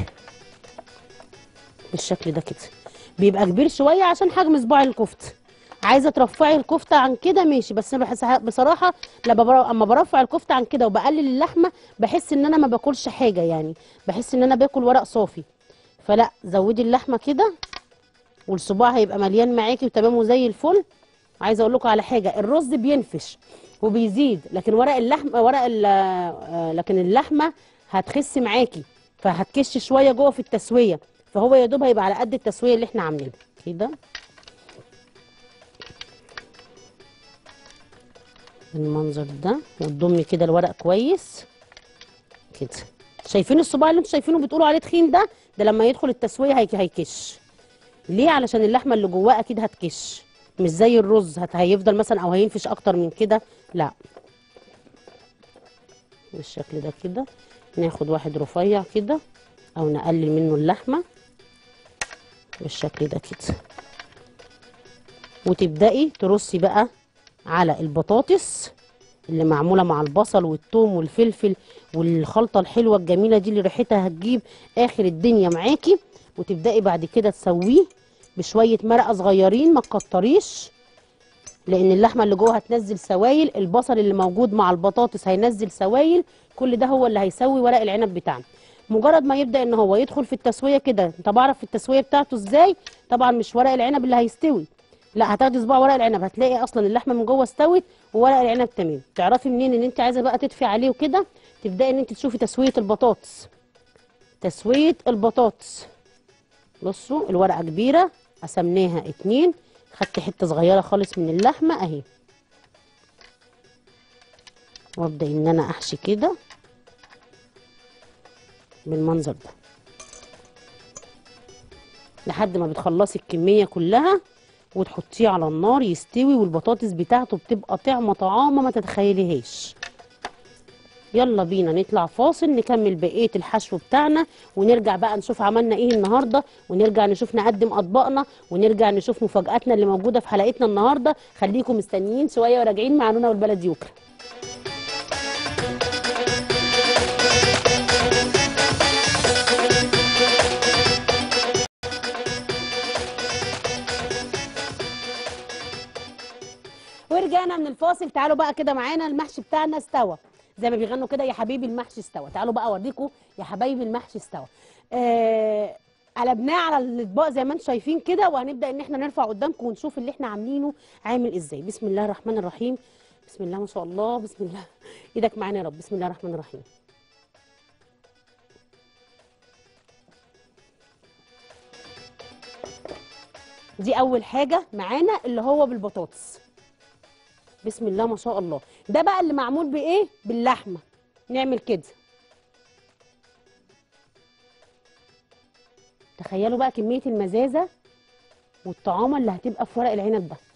بالشكل ده كده بيبقى كبير شويه عشان حجم صباع الكفته عايزه ترفعي الكفته عن كده ماشي بس انا بحس بصراحه لما بر- اما برفع الكفته عن كده وبقلل اللحمه بحس ان انا ما باكلش حاجه يعني بحس ان انا باكل ورق صافي فلا زودي اللحمه كده والصباع هيبقى مليان معاكي وتمام وزي الفل عايزه اقول لكم على حاجه الرز بينفش وبيزيد لكن ورق اللحم ورق ال- آه، لكن اللحمه هتخس معاكي فهتكش شويه جوه في التسويه فهو يا دوب هيبقى على قد التسويه اللي احنا عاملينها كده بالمنظر ده وتضمي كده الورق كويس كده شايفين الصباع اللي انتوا شايفينه بتقولوا عليه تخين ده ده لما يدخل التسويه هيك- هيكش ليه علشان اللحمه اللي جواه اكيد هتكش مش زي الرز هت... هيفضل مثلا او هينفش اكتر من كده لا بالشكل ده كده ناخد واحد رفيع كده او نقلل منه اللحمه بالشكل ده كده وتبدأي ترصي بقى على البطاطس اللي معمولة مع البصل والثوم والفلفل والخلطة الحلوة الجميلة دي اللي ريحتها هتجيب آخر الدنيا معاكي وتبدأي بعد كده تسويه بشوية مرقة صغيرين ما تكتريش لأن اللحمة اللي جوه هتنزل سوائل البصل اللي موجود مع البطاطس هينزل سوائل كل ده هو اللي هيسوي ورق العنب بتاعنا مجرد ما يبدأ ان هو يدخل في التسوية كده انت بعرف في التسوية بتاعته ازاي طبعا مش ورق العنب اللي هيستوي لا هتاخدي صباع ورق العنب هتلاقي اصلا اللحمه من جوه استوت وورق العنب تمام تعرفي منين ان انت عايزه بقى تدفي عليه وكده تبداي ان انت تشوفي تسويه البطاطس تسويه البطاطس بصوا الورقه كبيره قسمناها اتنين خدت حته صغيره خالص من اللحمه اهي وابدا ان انا احشي كده بالمنظر ده لحد ما بتخلصي الكميه كلها وتحطيه على النار يستوي والبطاطس بتاعته بتبقى طعمه طعامه ما تتخيليهاش يلا بينا نطلع فاصل نكمل بقيه الحشو بتاعنا ونرجع بقى نشوف عملنا ايه النهارده ونرجع نشوف نقدم اطباقنا ونرجع نشوف مفاجاتنا اللي موجوده في حلقتنا النهارده خليكم مستنيين شويه وراجعين مع نونا والبلد يوكل ورجعنا من الفاصل تعالوا بقى كده معانا المحشي بتاعنا استوى زي ما بيغنوا كده يا حبيبي المحشي استوى تعالوا بقى اوريكم يا حبايبي المحشي استوى آه قلبناه على الاطباق زي ما انتم شايفين كده وهنبدا ان احنا نرفع قدامكم ونشوف اللي احنا عاملينه عامل ازاي بسم الله الرحمن الرحيم بسم الله ما شاء الله بسم الله ايدك معانا يا رب بسم الله الرحمن الرحيم دي اول حاجه معانا اللي هو بالبطاطس بسم الله ما شاء الله ده بقى اللي معمول بايه باللحمه نعمل كده تخيلوا بقى كميه المزازه والطعامه اللي هتبقى في ورق العنب ده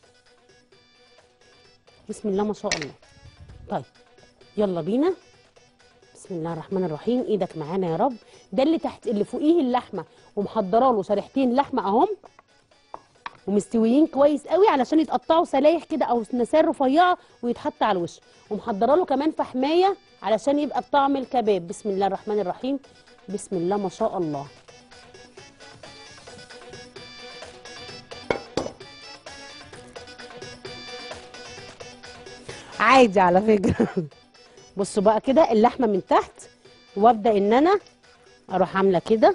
بسم الله ما شاء الله طيب يلا بينا بسم الله الرحمن الرحيم ايدك معانا يا رب ده اللي تحت اللي فوقيه اللحمه ومحضره له شريحتين لحمه اهم ومستويين كويس قوي علشان يتقطعوا سلايح كده او نسار رفيعه ويتحط على الوش ومحضره له كمان فحمايه علشان يبقى بطعم الكباب بسم الله الرحمن الرحيم بسم الله ما شاء الله عادي على فكره بصوا بقى كده اللحمه من تحت وابدا ان انا اروح عامله كده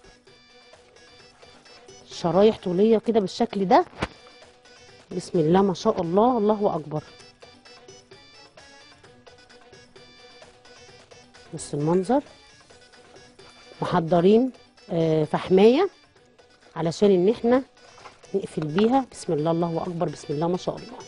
شرايح طوليه كده بالشكل ده بسم الله ما شاء الله الله اكبر بص المنظر محضرين آه، فحمايه علشان ان احنا نقفل بيها بسم الله الله اكبر بسم الله ما شاء الله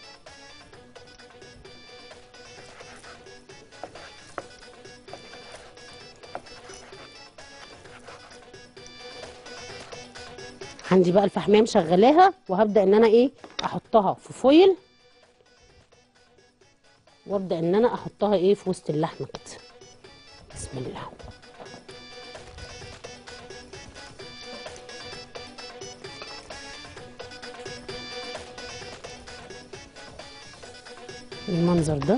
عندي بقى الفحميه مشغلاها وهبدا ان انا ايه احطها في فويل وابدا ان انا احطها ايه في وسط اللحمه كده بسم الله المنظر ده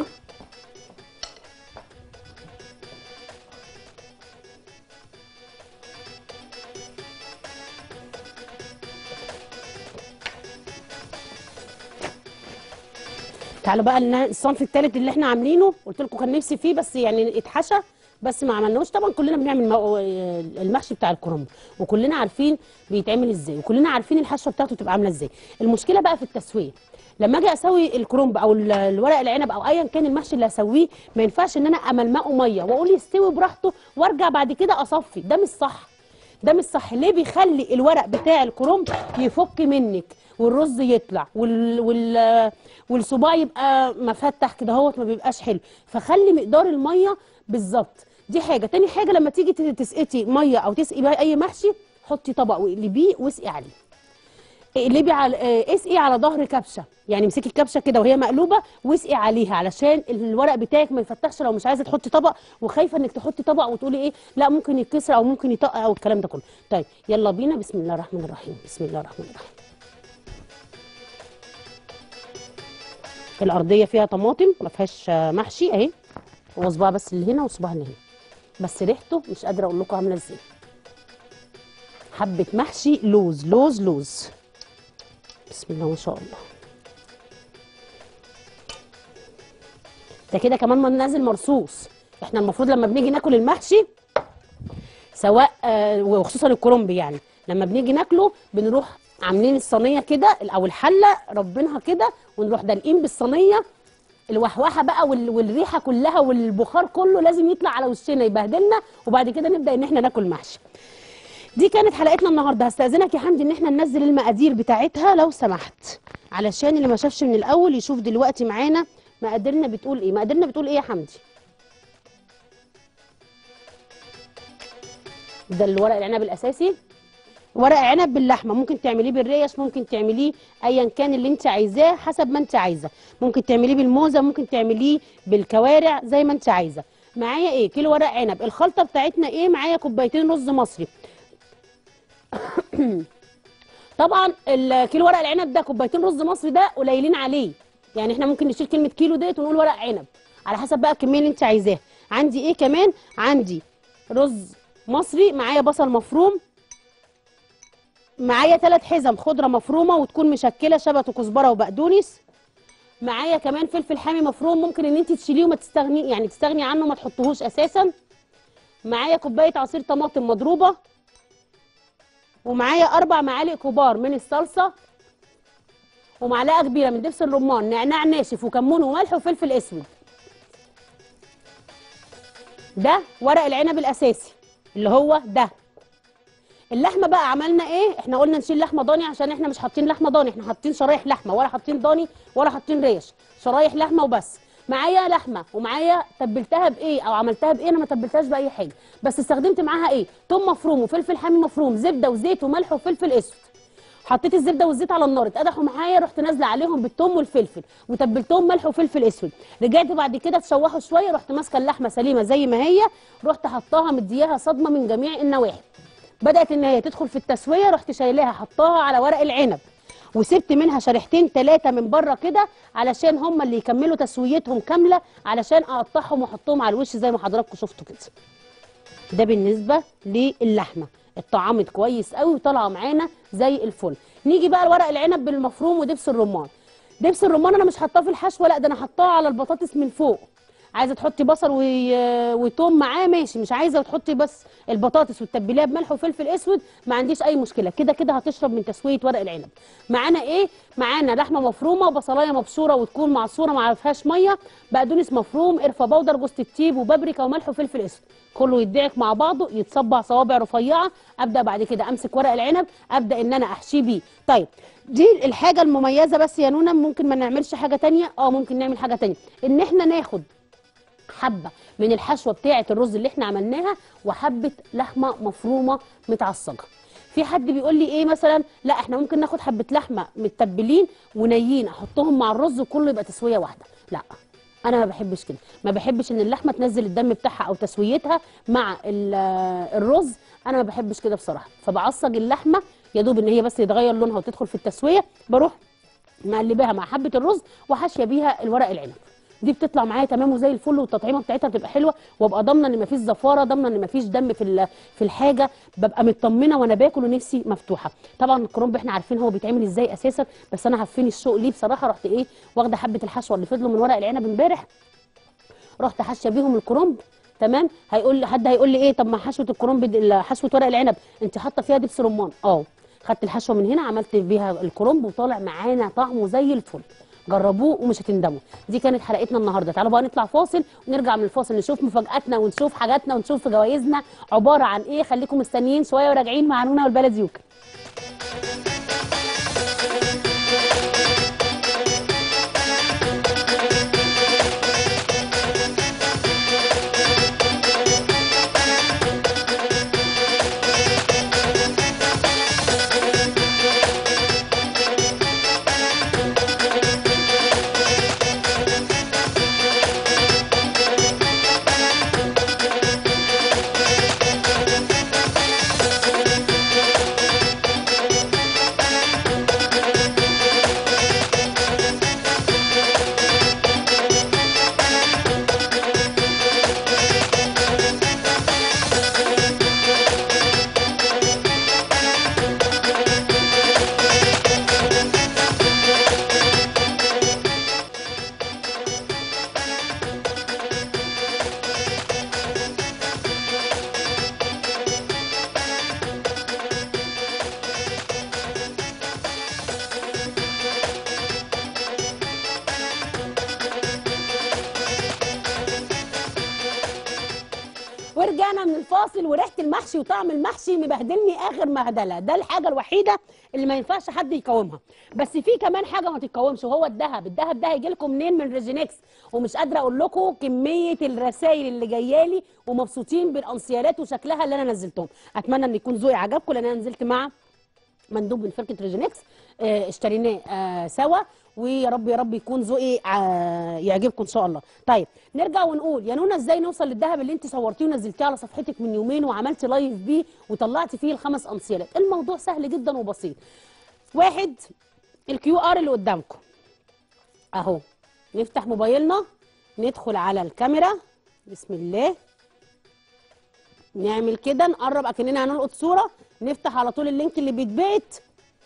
تعالوا بقى لنا- الصنف الثالث اللي احنا عاملينه قلت لكم كان نفسي فيه بس يعني اتحشى بس ما عملناهوش طبعا كلنا بنعمل مو- المحشي بتاع الكرنب وكلنا عارفين بيتعمل ازاي وكلنا عارفين الحشوه بتاعته تبقى عامله ازاي المشكله بقى في التسويه لما اجي اسوي الكرنب او ال- الورق العنب او ايا كان المحشي اللي هسويه ما ينفعش ان انا املمقه ميه واقول يستوي براحته وارجع بعد كده اصفي ده مش صح ده مش صح ليه بيخلي الورق بتاع الكرنب يفك منك والرز يطلع وال وال والصباع يبقى مفتح كده اهوت ما بيبقاش حلو فخلي مقدار الميه بالظبط دي حاجه تاني حاجه لما تيجي ت- تسقطي ميه او تسقي بقى اي محشي حطي طبق واقلبيه واسقي عليه اقلبي على آه، اسقي على ظهر كبشه يعني امسكي الكبشه كده وهي مقلوبه واسقي عليها علشان الورق بتاعك ما يفتحش لو مش عايزه تحطي طبق وخايفه انك تحطي طبق وتقولي ايه لا ممكن يتكسر او ممكن يطق او الكلام ده كله طيب يلا بينا بسم الله الرحمن الرحيم بسم الله الرحمن الرحيم الارضيه فيها طماطم ما فيهاش آه، محشي اهي وصباع بس اللي هنا وصباع اللي هنا بس ريحته مش قادره اقول لكم عامله ازاي حبه محشي لوز لوز لوز بسم الله ما شاء الله ده كده كمان ما نازل مرصوص احنا المفروض لما بنيجي ناكل المحشي سواء آه وخصوصا الكرنب يعني لما بنيجي ناكله بنروح عاملين الصينيه كده او الحله ربينها كده ونروح دالقين بالصينيه الوحوحه بقى وال- والريحه كلها والبخار كله لازم يطلع على وشنا يبهدلنا وبعد كده نبدا ان احنا ناكل محشي دي كانت حلقتنا النهارده هستاذنك يا حمدي ان احنا ننزل المقادير بتاعتها لو سمحت علشان اللي ما شافش من الاول يشوف دلوقتي معانا مقاديرنا بتقول ايه مقاديرنا بتقول ايه يا حمدي ده الورق العنب الاساسي ورق عنب باللحمه ممكن تعمليه بالريش ممكن تعمليه ايا كان اللي انت عايزاه حسب ما انت عايزه ممكن تعمليه بالموزه ممكن تعمليه بالكوارع زي ما انت عايزه معايا ايه كيلو ورق عنب الخلطه بتاعتنا ايه معايا كوبايتين رز مصري طبعا الكيلو ورق العنب ده كوبايتين رز مصري ده قليلين عليه يعني احنا ممكن نشيل كلمه كيلو ديت ونقول ورق عنب على حسب بقى الكميه اللي انت عايزاها عندي ايه كمان عندي رز مصري معايا بصل مفروم معايا ثلاث حزم خضره مفرومه وتكون مشكله شبت وكزبره وبقدونس معايا كمان فلفل حامي مفروم ممكن ان انت تشيليه وما تستغني يعني تستغني عنه ما تحطهوش اساسا معايا كوبايه عصير طماطم مضروبه ومعايا اربع معالق كبار من الصلصه ومعلقه كبيره من دبس الرمان نعناع ناشف وكمون وملح وفلفل اسود ده ورق العنب الاساسي اللي هو ده اللحمه بقى عملنا ايه احنا قلنا نشيل لحمه ضاني عشان احنا مش حاطين لحمه ضاني احنا حاطين شرايح لحمه ولا حاطين ضاني ولا حاطين ريش شرايح لحمه وبس معايا لحمه ومعايا تبلتها بايه او عملتها بايه انا ما تبلتهاش باي حاجه بس استخدمت معاها ايه توم مفروم وفلفل حامي مفروم زبده وزيت وملح وفلفل اسود حطيت الزبده والزيت على النار اتقدحوا معايا رحت نازله عليهم بالثوم والفلفل وتبلتهم ملح وفلفل اسود رجعت بعد كده تشوحوا شويه رحت ماسكه اللحمه سليمه زي ما هي رحت حطاها مدياها صدمه من جميع النواحي بدات ان هي تدخل في التسويه رحت شايلاها حطاها على ورق العنب وسبت منها شريحتين ثلاثه من بره كده علشان هم اللي يكملوا تسويتهم كامله علشان اقطعهم واحطهم على الوش زي ما حضراتكم شفتوا كده ده بالنسبه للحمه اتطعمت كويس قوي وطالعه معانا زي الفل نيجي بقى لورق العنب بالمفروم ودبس الرمان دبس الرمان انا مش حاطاه في الحشوه لا ده انا حطاه على البطاطس من فوق عايزه تحطي بصل و- وتوم معاه ماشي مش عايزه وتحطي بس البطاطس وتتبليها بملح وفلفل اسود ما عنديش اي مشكله كده كده هتشرب من تسويه ورق العنب معانا ايه معانا لحمه مفرومه وبصلايه مبشوره وتكون معصوره ما فيهاش ميه بقدونس مفروم قرفه بودر جوز الطيب وبابريكا وملح وفلفل اسود كله يدعك مع بعضه يتصبع صوابع رفيعه ابدا بعد كده امسك ورق العنب ابدا ان انا احشيه بيه طيب دي الحاجه المميزه بس يا نونا ممكن ما نعملش حاجه تانية اه ممكن نعمل حاجه تانية ان احنا ناخد حبه من الحشوه بتاعه الرز اللي احنا عملناها وحبه لحمه مفرومه متعصجه في حد بيقول لي ايه مثلا لا احنا ممكن ناخد حبه لحمه متبلين ونيين احطهم مع الرز وكله يبقى تسويه واحده لا انا ما بحبش كده ما بحبش ان اللحمه تنزل الدم بتاعها او تسويتها مع ال- الرز انا ما بحبش كده بصراحه فبعصج اللحمه يا دوب ان هي بس يتغير لونها وتدخل في التسويه بروح مقلباها مع حبه الرز وحاشيه بيها الورق العنب دي بتطلع معايا تمام وزي الفل والتطعيمه بتاعتها بتبقى حلوه وابقى ضامنه ان مفيش زفاره ضامنه ان مفيش دم في ال- في الحاجه ببقى مطمنه وانا باكل ونفسي مفتوحه طبعا الكرنب احنا عارفين هو بيتعمل ازاي اساسا بس انا هفين الشوق ليه بصراحه رحت ايه واخده حبه الحشوه اللي فضلوا من ورق العنب امبارح رحت حاشيه بيهم الكرنب تمام هيقول لي حد هيقول لي ايه طب ما حشوه الكرنب دي- حشوه ورق العنب انت حاطه فيها دبس رمان اه خدت الحشوه من هنا عملت بيها الكرنب وطالع معانا طعمه زي الفل جربوه ومش هتندموا دي كانت حلقتنا النهارده تعالوا بقى نطلع فاصل ونرجع من الفاصل نشوف مفاجاتنا ونشوف حاجاتنا ونشوف جوائزنا عباره عن ايه خليكم مستنيين شويه وراجعين مع نونا والبلد يوكل ورجعنا من الفاصل وريحه المحشي وطعم المحشي مبهدلني اخر مهدله ده الحاجه الوحيده اللي ما ينفعش حد يقاومها بس في كمان حاجه ما تتقاومش وهو الذهب الذهب ده هيجي لكم منين من ريجينكس ومش قادره اقول لكم كميه الرسائل اللي جايه لي ومبسوطين بالانسيالات وشكلها اللي انا نزلتهم اتمنى ان يكون ذوقي عجبكم لان انا نزلت مع مندوب من شركه ريجينكس آه، اشتريناه آه، سوا ويا رب يا رب يكون ذوقي آه، يعجبكم ان شاء الله طيب نرجع ونقول يا نونا ازاي نوصل للذهب اللي انت صورتيه ونزلتيه على صفحتك من يومين وعملتي لايف بيه وطلعتي فيه الخمس انسيالات الموضوع سهل جدا وبسيط واحد الكيو ار اللي قدامكم اهو نفتح موبايلنا ندخل على الكاميرا بسم الله نعمل كده نقرب اكننا هنلقط صوره نفتح على طول اللينك اللي بيتبعت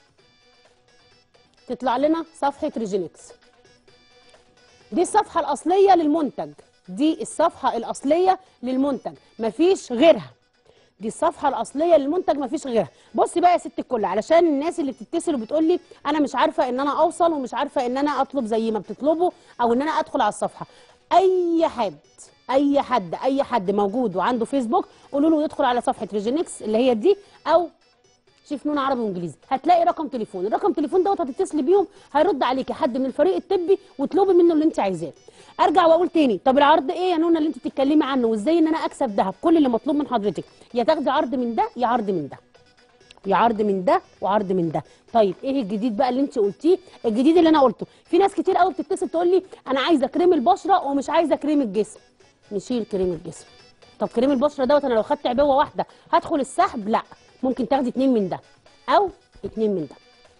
تطلع لنا صفحه ريجينكس دي الصفحه الاصليه للمنتج دي الصفحه الاصليه للمنتج مفيش غيرها دي الصفحه الاصليه للمنتج ما فيش غيرها بصي بقى يا ست الكل علشان الناس اللي بتتصل وبتقول لي انا مش عارفه ان انا اوصل ومش عارفه ان انا اطلب زي ما بتطلبوا او ان انا ادخل على الصفحه اي حد اي حد اي حد موجود وعنده فيسبوك قولوا له يدخل على صفحه ريجينكس اللي هي دي او شيف نون عربي وانجليزي هتلاقي رقم تليفون الرقم تليفون دوت هتتصلي بيهم هيرد عليكي حد من الفريق الطبي واطلبي منه اللي انت عايزاه ارجع واقول تاني طب العرض ايه يا نونا اللي انت بتتكلمي عنه وازاي ان انا اكسب دهب كل اللي مطلوب من حضرتك يا تاخدي عرض من ده يا عرض من ده يا عرض من ده وعرض من ده طيب ايه الجديد بقى اللي انت قلتيه الجديد اللي انا قلته في ناس كتير قوي بتتصل تقول لي انا عايزه كريم البشره ومش عايزه كريم الجسم نشيل كريم الجسم طب كريم البشره دوت انا لو خدت عبوه واحده هدخل السحب لا ممكن تاخدي اتنين من ده او اتنين من ده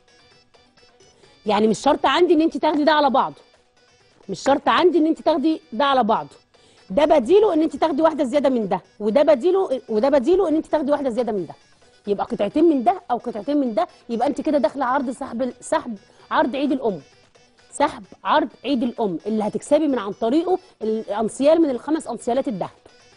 يعني مش شرط عندي ان انت تاخدي ده على بعضه مش شرط عندي ان انت تاخدي ده على بعضه ده بديله ان انت تاخدي واحده زياده من ده وده بديله وده بديله ان انت تاخدي واحده زياده من ده يبقى قطعتين من ده او قطعتين من ده يبقى انت كده داخله عرض سحب سحب عرض عيد الام سحب عرض عيد الام اللي هتكسبي من عن طريقه الانسيال من الخمس انسيالات الذهب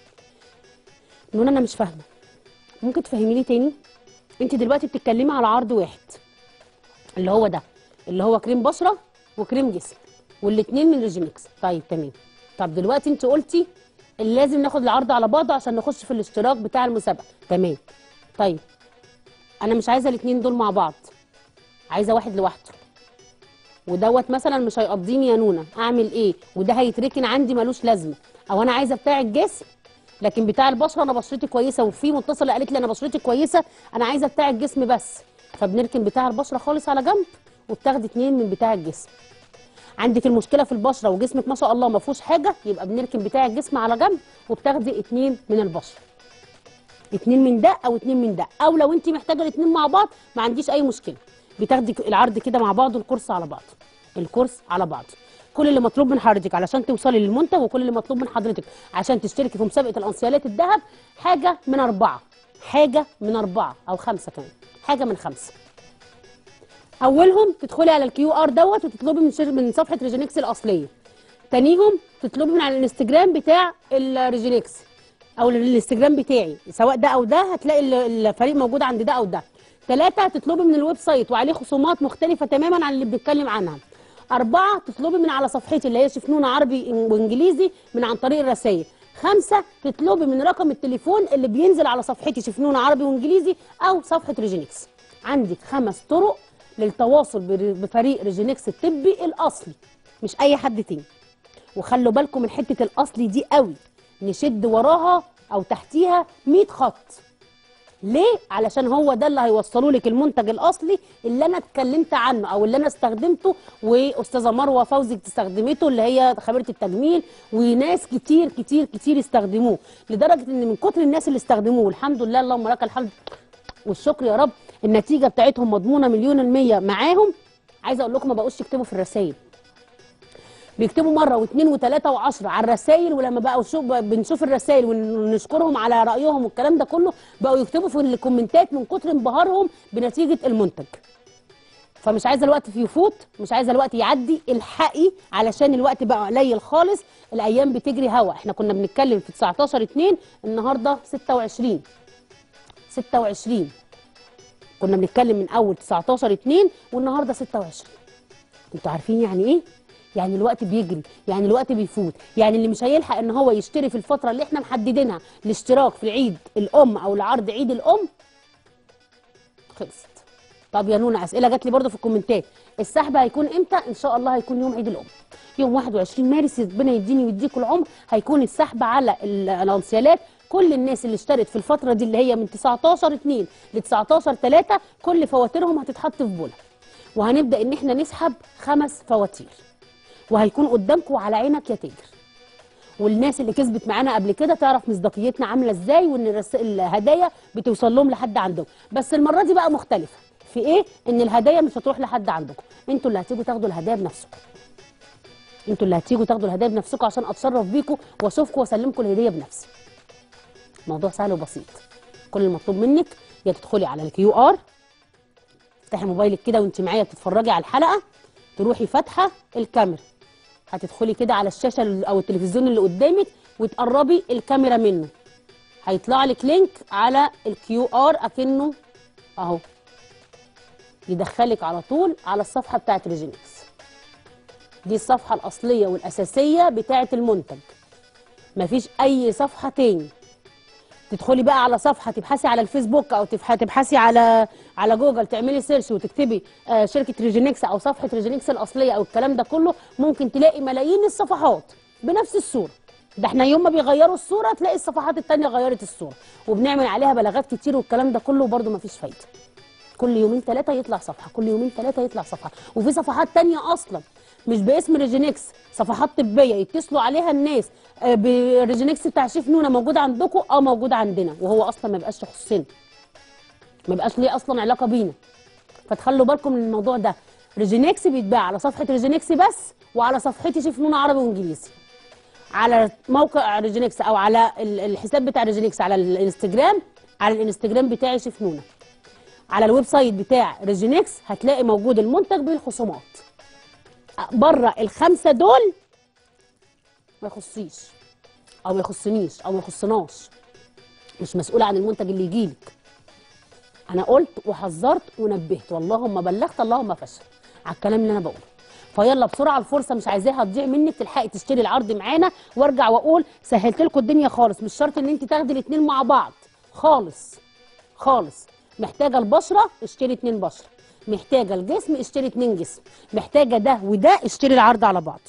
نون انا مش فاهمه ممكن تفهميني تاني انت دلوقتي بتتكلمي على عرض واحد اللي هو ده اللي هو كريم بشره وكريم جسم والاثنين من ريجينكس طيب تمام طب دلوقتي انت قلتي اللي لازم ناخد العرض على بعضه عشان نخش في الاشتراك بتاع المسابقه تمام طيب انا مش عايزه الاثنين دول مع بعض عايزه واحد لوحده ودوت مثلا مش هيقضيني يا نونا اعمل ايه وده هيتركن عندي ملوش لازمه او انا عايزه بتاع الجسم لكن بتاع البشره انا بشرتي كويسه وفي متصله قالت لي انا بشرتي كويسه انا عايزه بتاع الجسم بس فبنركن بتاع البشره خالص على جنب وبتاخدي اتنين من بتاع الجسم عندك المشكله في البشره وجسمك ما شاء الله ما فيهوش حاجه يبقى بنركن بتاع الجسم على جنب وبتاخدي اتنين من البشره اتنين من ده او اتنين من ده او لو انت محتاجه الاتنين مع بعض ما عنديش اي مشكله بتاخدي العرض كده مع بعض الكورس على بعض الكورس على بعض كل اللي مطلوب من حضرتك علشان توصلي للمنتج وكل اللي مطلوب من حضرتك عشان تشتركي في مسابقه الانسيالات الذهب حاجه من اربعه حاجه من اربعه او خمسه كمان حاجه من خمسه اولهم تدخلي على الكيو ار دوت وتطلبي من شر... من صفحه ريجينكس الاصليه تانيهم تطلبي من على الانستجرام بتاع الريجينكس او الانستجرام بتاعي سواء ده او ده هتلاقي ال- الفريق موجود عند ده او ده ثلاثة تطلبي من الويب سايت وعليه خصومات مختلفة تماما عن اللي بنتكلم عنها أربعة تطلبي من على صفحتي اللي هي شفنون عربي وإنجليزي من عن طريق الرسائل خمسة تطلبي من رقم التليفون اللي بينزل على صفحتي شفنون عربي وإنجليزي أو صفحة ريجينكس عندك خمس طرق للتواصل بر- بفريق ريجينكس الطبي الأصلي مش أي حد تاني وخلوا بالكم من حتة الأصلي دي قوي نشد وراها أو تحتيها 100 خط ليه؟ علشان هو ده اللي هيوصلوا لك المنتج الاصلي اللي انا اتكلمت عنه او اللي انا استخدمته واستاذه مروه فوزي استخدمته اللي هي خبيره التجميل وناس كتير كتير كتير استخدموه لدرجه ان من كتر الناس اللي استخدموه الحمد لله اللهم لك الحمد والشكر يا رب النتيجه بتاعتهم مضمونه مليون المية معاهم عايزه اقول لكم ما بقوش يكتبوا في الرسائل بيكتبوا مره واثنين وثلاثه وعشرة على الرسائل ولما بقوا شو بنشوف الرسائل ونشكرهم على رايهم والكلام ده كله بقوا يكتبوا في الكومنتات من كتر انبهارهم بنتيجه المنتج فمش عايزه الوقت يفوت مش عايزه الوقت يعدي الحقي علشان الوقت بقى قليل خالص الايام بتجري هوا احنا كنا بنتكلم في 19 2 النهارده 26 26 كنا بنتكلم من اول 19 2 والنهارده 26 انتوا عارفين يعني ايه يعني الوقت بيجري يعني الوقت بيفوت يعني اللي مش هيلحق ان هو يشتري في الفتره اللي احنا محددينها الاشتراك في العيد الام او العرض عيد الام خلصت طب يا نونا اسئله جات لي برضو في الكومنتات السحب هيكون امتى ان شاء الله هيكون يوم عيد الام يوم 21 مارس ربنا يديني ويديكوا العمر هيكون السحب على ال- الانسيالات كل الناس اللي اشترت في الفتره دي اللي هي من 19 2 ل 19 3 كل فواتيرهم هتتحط في بوله وهنبدا ان احنا نسحب خمس فواتير وهيكون قدامكم على عينك يا تاجر والناس اللي كسبت معانا قبل كده تعرف مصداقيتنا عامله ازاي وان الرس- الهدايا بتوصل لهم لحد عندهم بس المره دي بقى مختلفه في ايه ان الهدايا مش هتروح لحد عندكم انتوا اللي هتيجوا تاخدوا الهدايا بنفسكم انتوا اللي هتيجوا تاخدوا الهدايا بنفسكم عشان اتشرف بيكم واشوفكم واسلمكم الهديه بنفسي موضوع سهل وبسيط كل المطلوب منك يا تدخلي على الكيو ار افتحي موبايلك كده وانت معايا بتتفرجي على الحلقه تروحي فاتحه الكاميرا هتدخلي كده على الشاشه ال- او التلفزيون اللي قدامك وتقربي الكاميرا منه هيطلع لك لينك على الكيو ار اكنه اهو يدخلك على طول على الصفحه بتاعت ريجينكس دي الصفحه الاصليه والاساسيه بتاعت المنتج مفيش اي صفحه تاني تدخلي بقى على صفحه تبحثي على الفيسبوك او تبح- تبحثي على على جوجل تعملي سيرش وتكتبي آه، شركه ريجينكس او صفحه ريجينكس الاصليه او الكلام ده كله ممكن تلاقي ملايين الصفحات بنفس الصوره ده احنا يوم ما بيغيروا الصوره تلاقي الصفحات التانية غيرت الصوره وبنعمل عليها بلاغات كتير والكلام ده كله وبرده مفيش فايده كل يومين ثلاثة يطلع صفحة كل يومين ثلاثة يطلع صفحة وفي صفحات تانية أصلا مش باسم ريجينكس صفحات طبية يتصلوا عليها الناس آه، بريجينكس بتاع شيف نونا موجود عندكم اه موجود عندنا وهو أصلا ما بقاش يخصنا ما بقاش ليه أصلا علاقة بينا فتخلوا بالكم من الموضوع ده ريجينكس بيتباع على صفحة ريجينكس بس وعلى صفحتي شيف نونا عربي وإنجليزي على موقع ريجينكس او على ال- الحساب بتاع ريجينكس على الانستجرام على الانستجرام بتاعي شيف نونا على الويب سايت بتاع ريجينكس هتلاقي موجود المنتج بالخصومات بره الخمسه دول ما يخصيش او ما يخصنيش او ما يخصناش مش مسؤوله عن المنتج اللي يجيلك انا قلت وحذرت ونبهت واللهم بلغت اللهم فشل على الكلام اللي انا بقوله فيلا بسرعه الفرصه مش عايزاها تضيع منك تلحقي تشتري العرض معانا وارجع واقول سهلت لكم الدنيا خالص مش شرط ان انت تاخدي الاثنين مع بعض خالص خالص محتاجه البشره اشتري اتنين بشره محتاجه الجسم اشتري اتنين جسم محتاجه ده وده اشتري العرض على بعض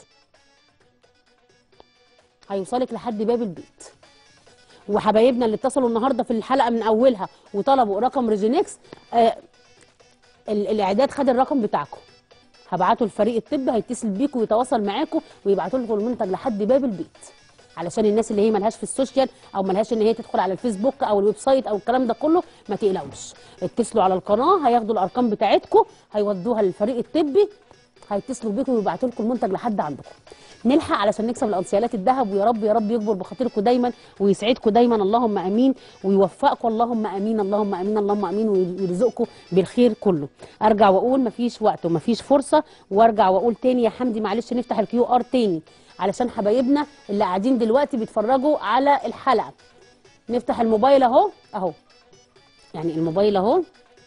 هيوصلك لحد باب البيت وحبايبنا اللي اتصلوا النهارده في الحلقه من اولها وطلبوا رقم ريجينكس آه ال- الاعداد خد الرقم بتاعكم هبعته الفريق الطبي هيتصل بيكم ويتواصل معاكم ويبعتوا لكم المنتج لحد باب البيت علشان الناس اللي هي ملهاش في السوشيال او ملهاش ان هي تدخل على الفيسبوك او الويب سايت او الكلام ده كله ما تقلقوش اتصلوا على القناه هياخدوا الارقام بتاعتكم هيودوها للفريق الطبي هيتصلوا بيكم ويبعتوا لكم المنتج لحد عندكم نلحق علشان نكسب الانسيالات الذهب ويا رب يا رب يكبر بخاطركم دايما ويسعدكم دايما اللهم امين ويوفقكم اللهم امين اللهم امين اللهم امين ويرزقكم بالخير كله ارجع واقول مفيش وقت ومفيش فرصه وارجع واقول تاني يا حمدي معلش نفتح الكيو ار تاني علشان حبايبنا اللي قاعدين دلوقتي بيتفرجوا على الحلقه نفتح الموبايل اهو اهو يعني الموبايل اهو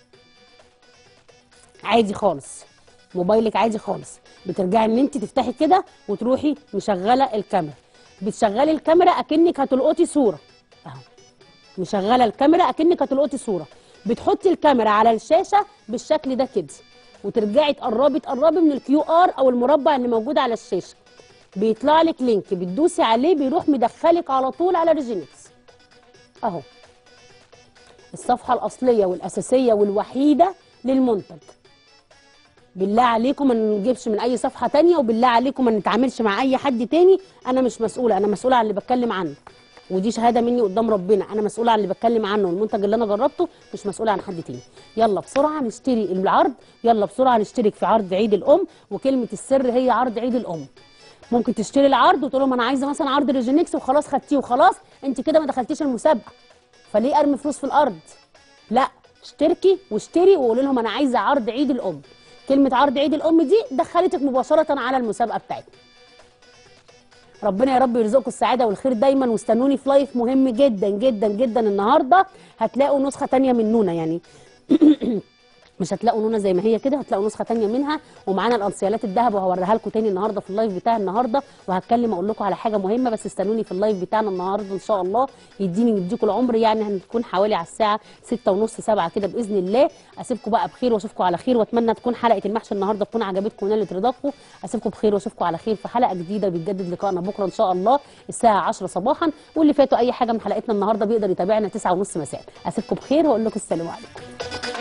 عادي خالص موبايلك عادي خالص بترجعي ان انت تفتحي كده وتروحي مشغله الكاميرا بتشغلي الكاميرا اكنك هتلقطي صوره اهو مشغله الكاميرا اكنك هتلقطي صوره بتحطي الكاميرا على الشاشه بالشكل ده كده وترجعي تقربي تقربي من الكيو ار او المربع اللي موجود على الشاشه بيطلع لك لينك بتدوسي عليه بيروح مدخلك على طول على ريجينكس اهو الصفحه الاصليه والاساسيه والوحيده للمنتج بالله عليكم ما نجيبش من اي صفحه تانية وبالله عليكم ما نتعاملش مع اي حد تاني انا مش مسؤوله انا مسؤوله عن اللي بتكلم عنه ودي شهاده مني قدام ربنا انا مسؤوله عن اللي بتكلم عنه والمنتج اللي انا جربته مش مسؤوله عن حد تاني يلا بسرعه نشتري العرض يلا بسرعه نشترك في عرض عيد الام وكلمه السر هي عرض عيد الام ممكن تشتري العرض وتقول لهم انا عايزه مثلا عرض ريجينكس وخلاص خدتيه وخلاص انت كده ما دخلتيش المسابقه فليه ارمي فلوس في الارض لا اشتركي واشتري وقولي لهم انا عايزه عرض عيد الام كلمه عرض عيد الام دي دخلتك مباشره على المسابقه بتاعتنا ربنا يا رب يرزقكم السعاده والخير دايما واستنوني في لايف مهم جدا جدا جدا النهارده هتلاقوا نسخه تانية من نونا يعني مش هتلاقوا نونا زي ما هي كده هتلاقوا نسخه تانية منها ومعانا الانسيالات الذهب وهوريها لكم تاني النهارده في اللايف بتاع النهارده وهتكلم اقول لكم على حاجه مهمه بس استنوني في اللايف بتاعنا النهارده ان شاء الله يديني يديكم العمر يعني هنكون حوالي على الساعه 6 ونص 7 كده باذن الله اسيبكم بقى بخير واشوفكم على خير واتمنى تكون حلقه المحشي النهارده تكون عجبتكم ونالت رضاكم اسيبكم بخير واشوفكم على خير في حلقه جديده بيتجدد لقائنا بكره ان شاء الله الساعه 10 صباحا واللي فاتوا اي حاجه من حلقتنا النهارده بيقدر يتابعنا 9 ونص مساء اسيبكم بخير واقول لكم السلام عليكم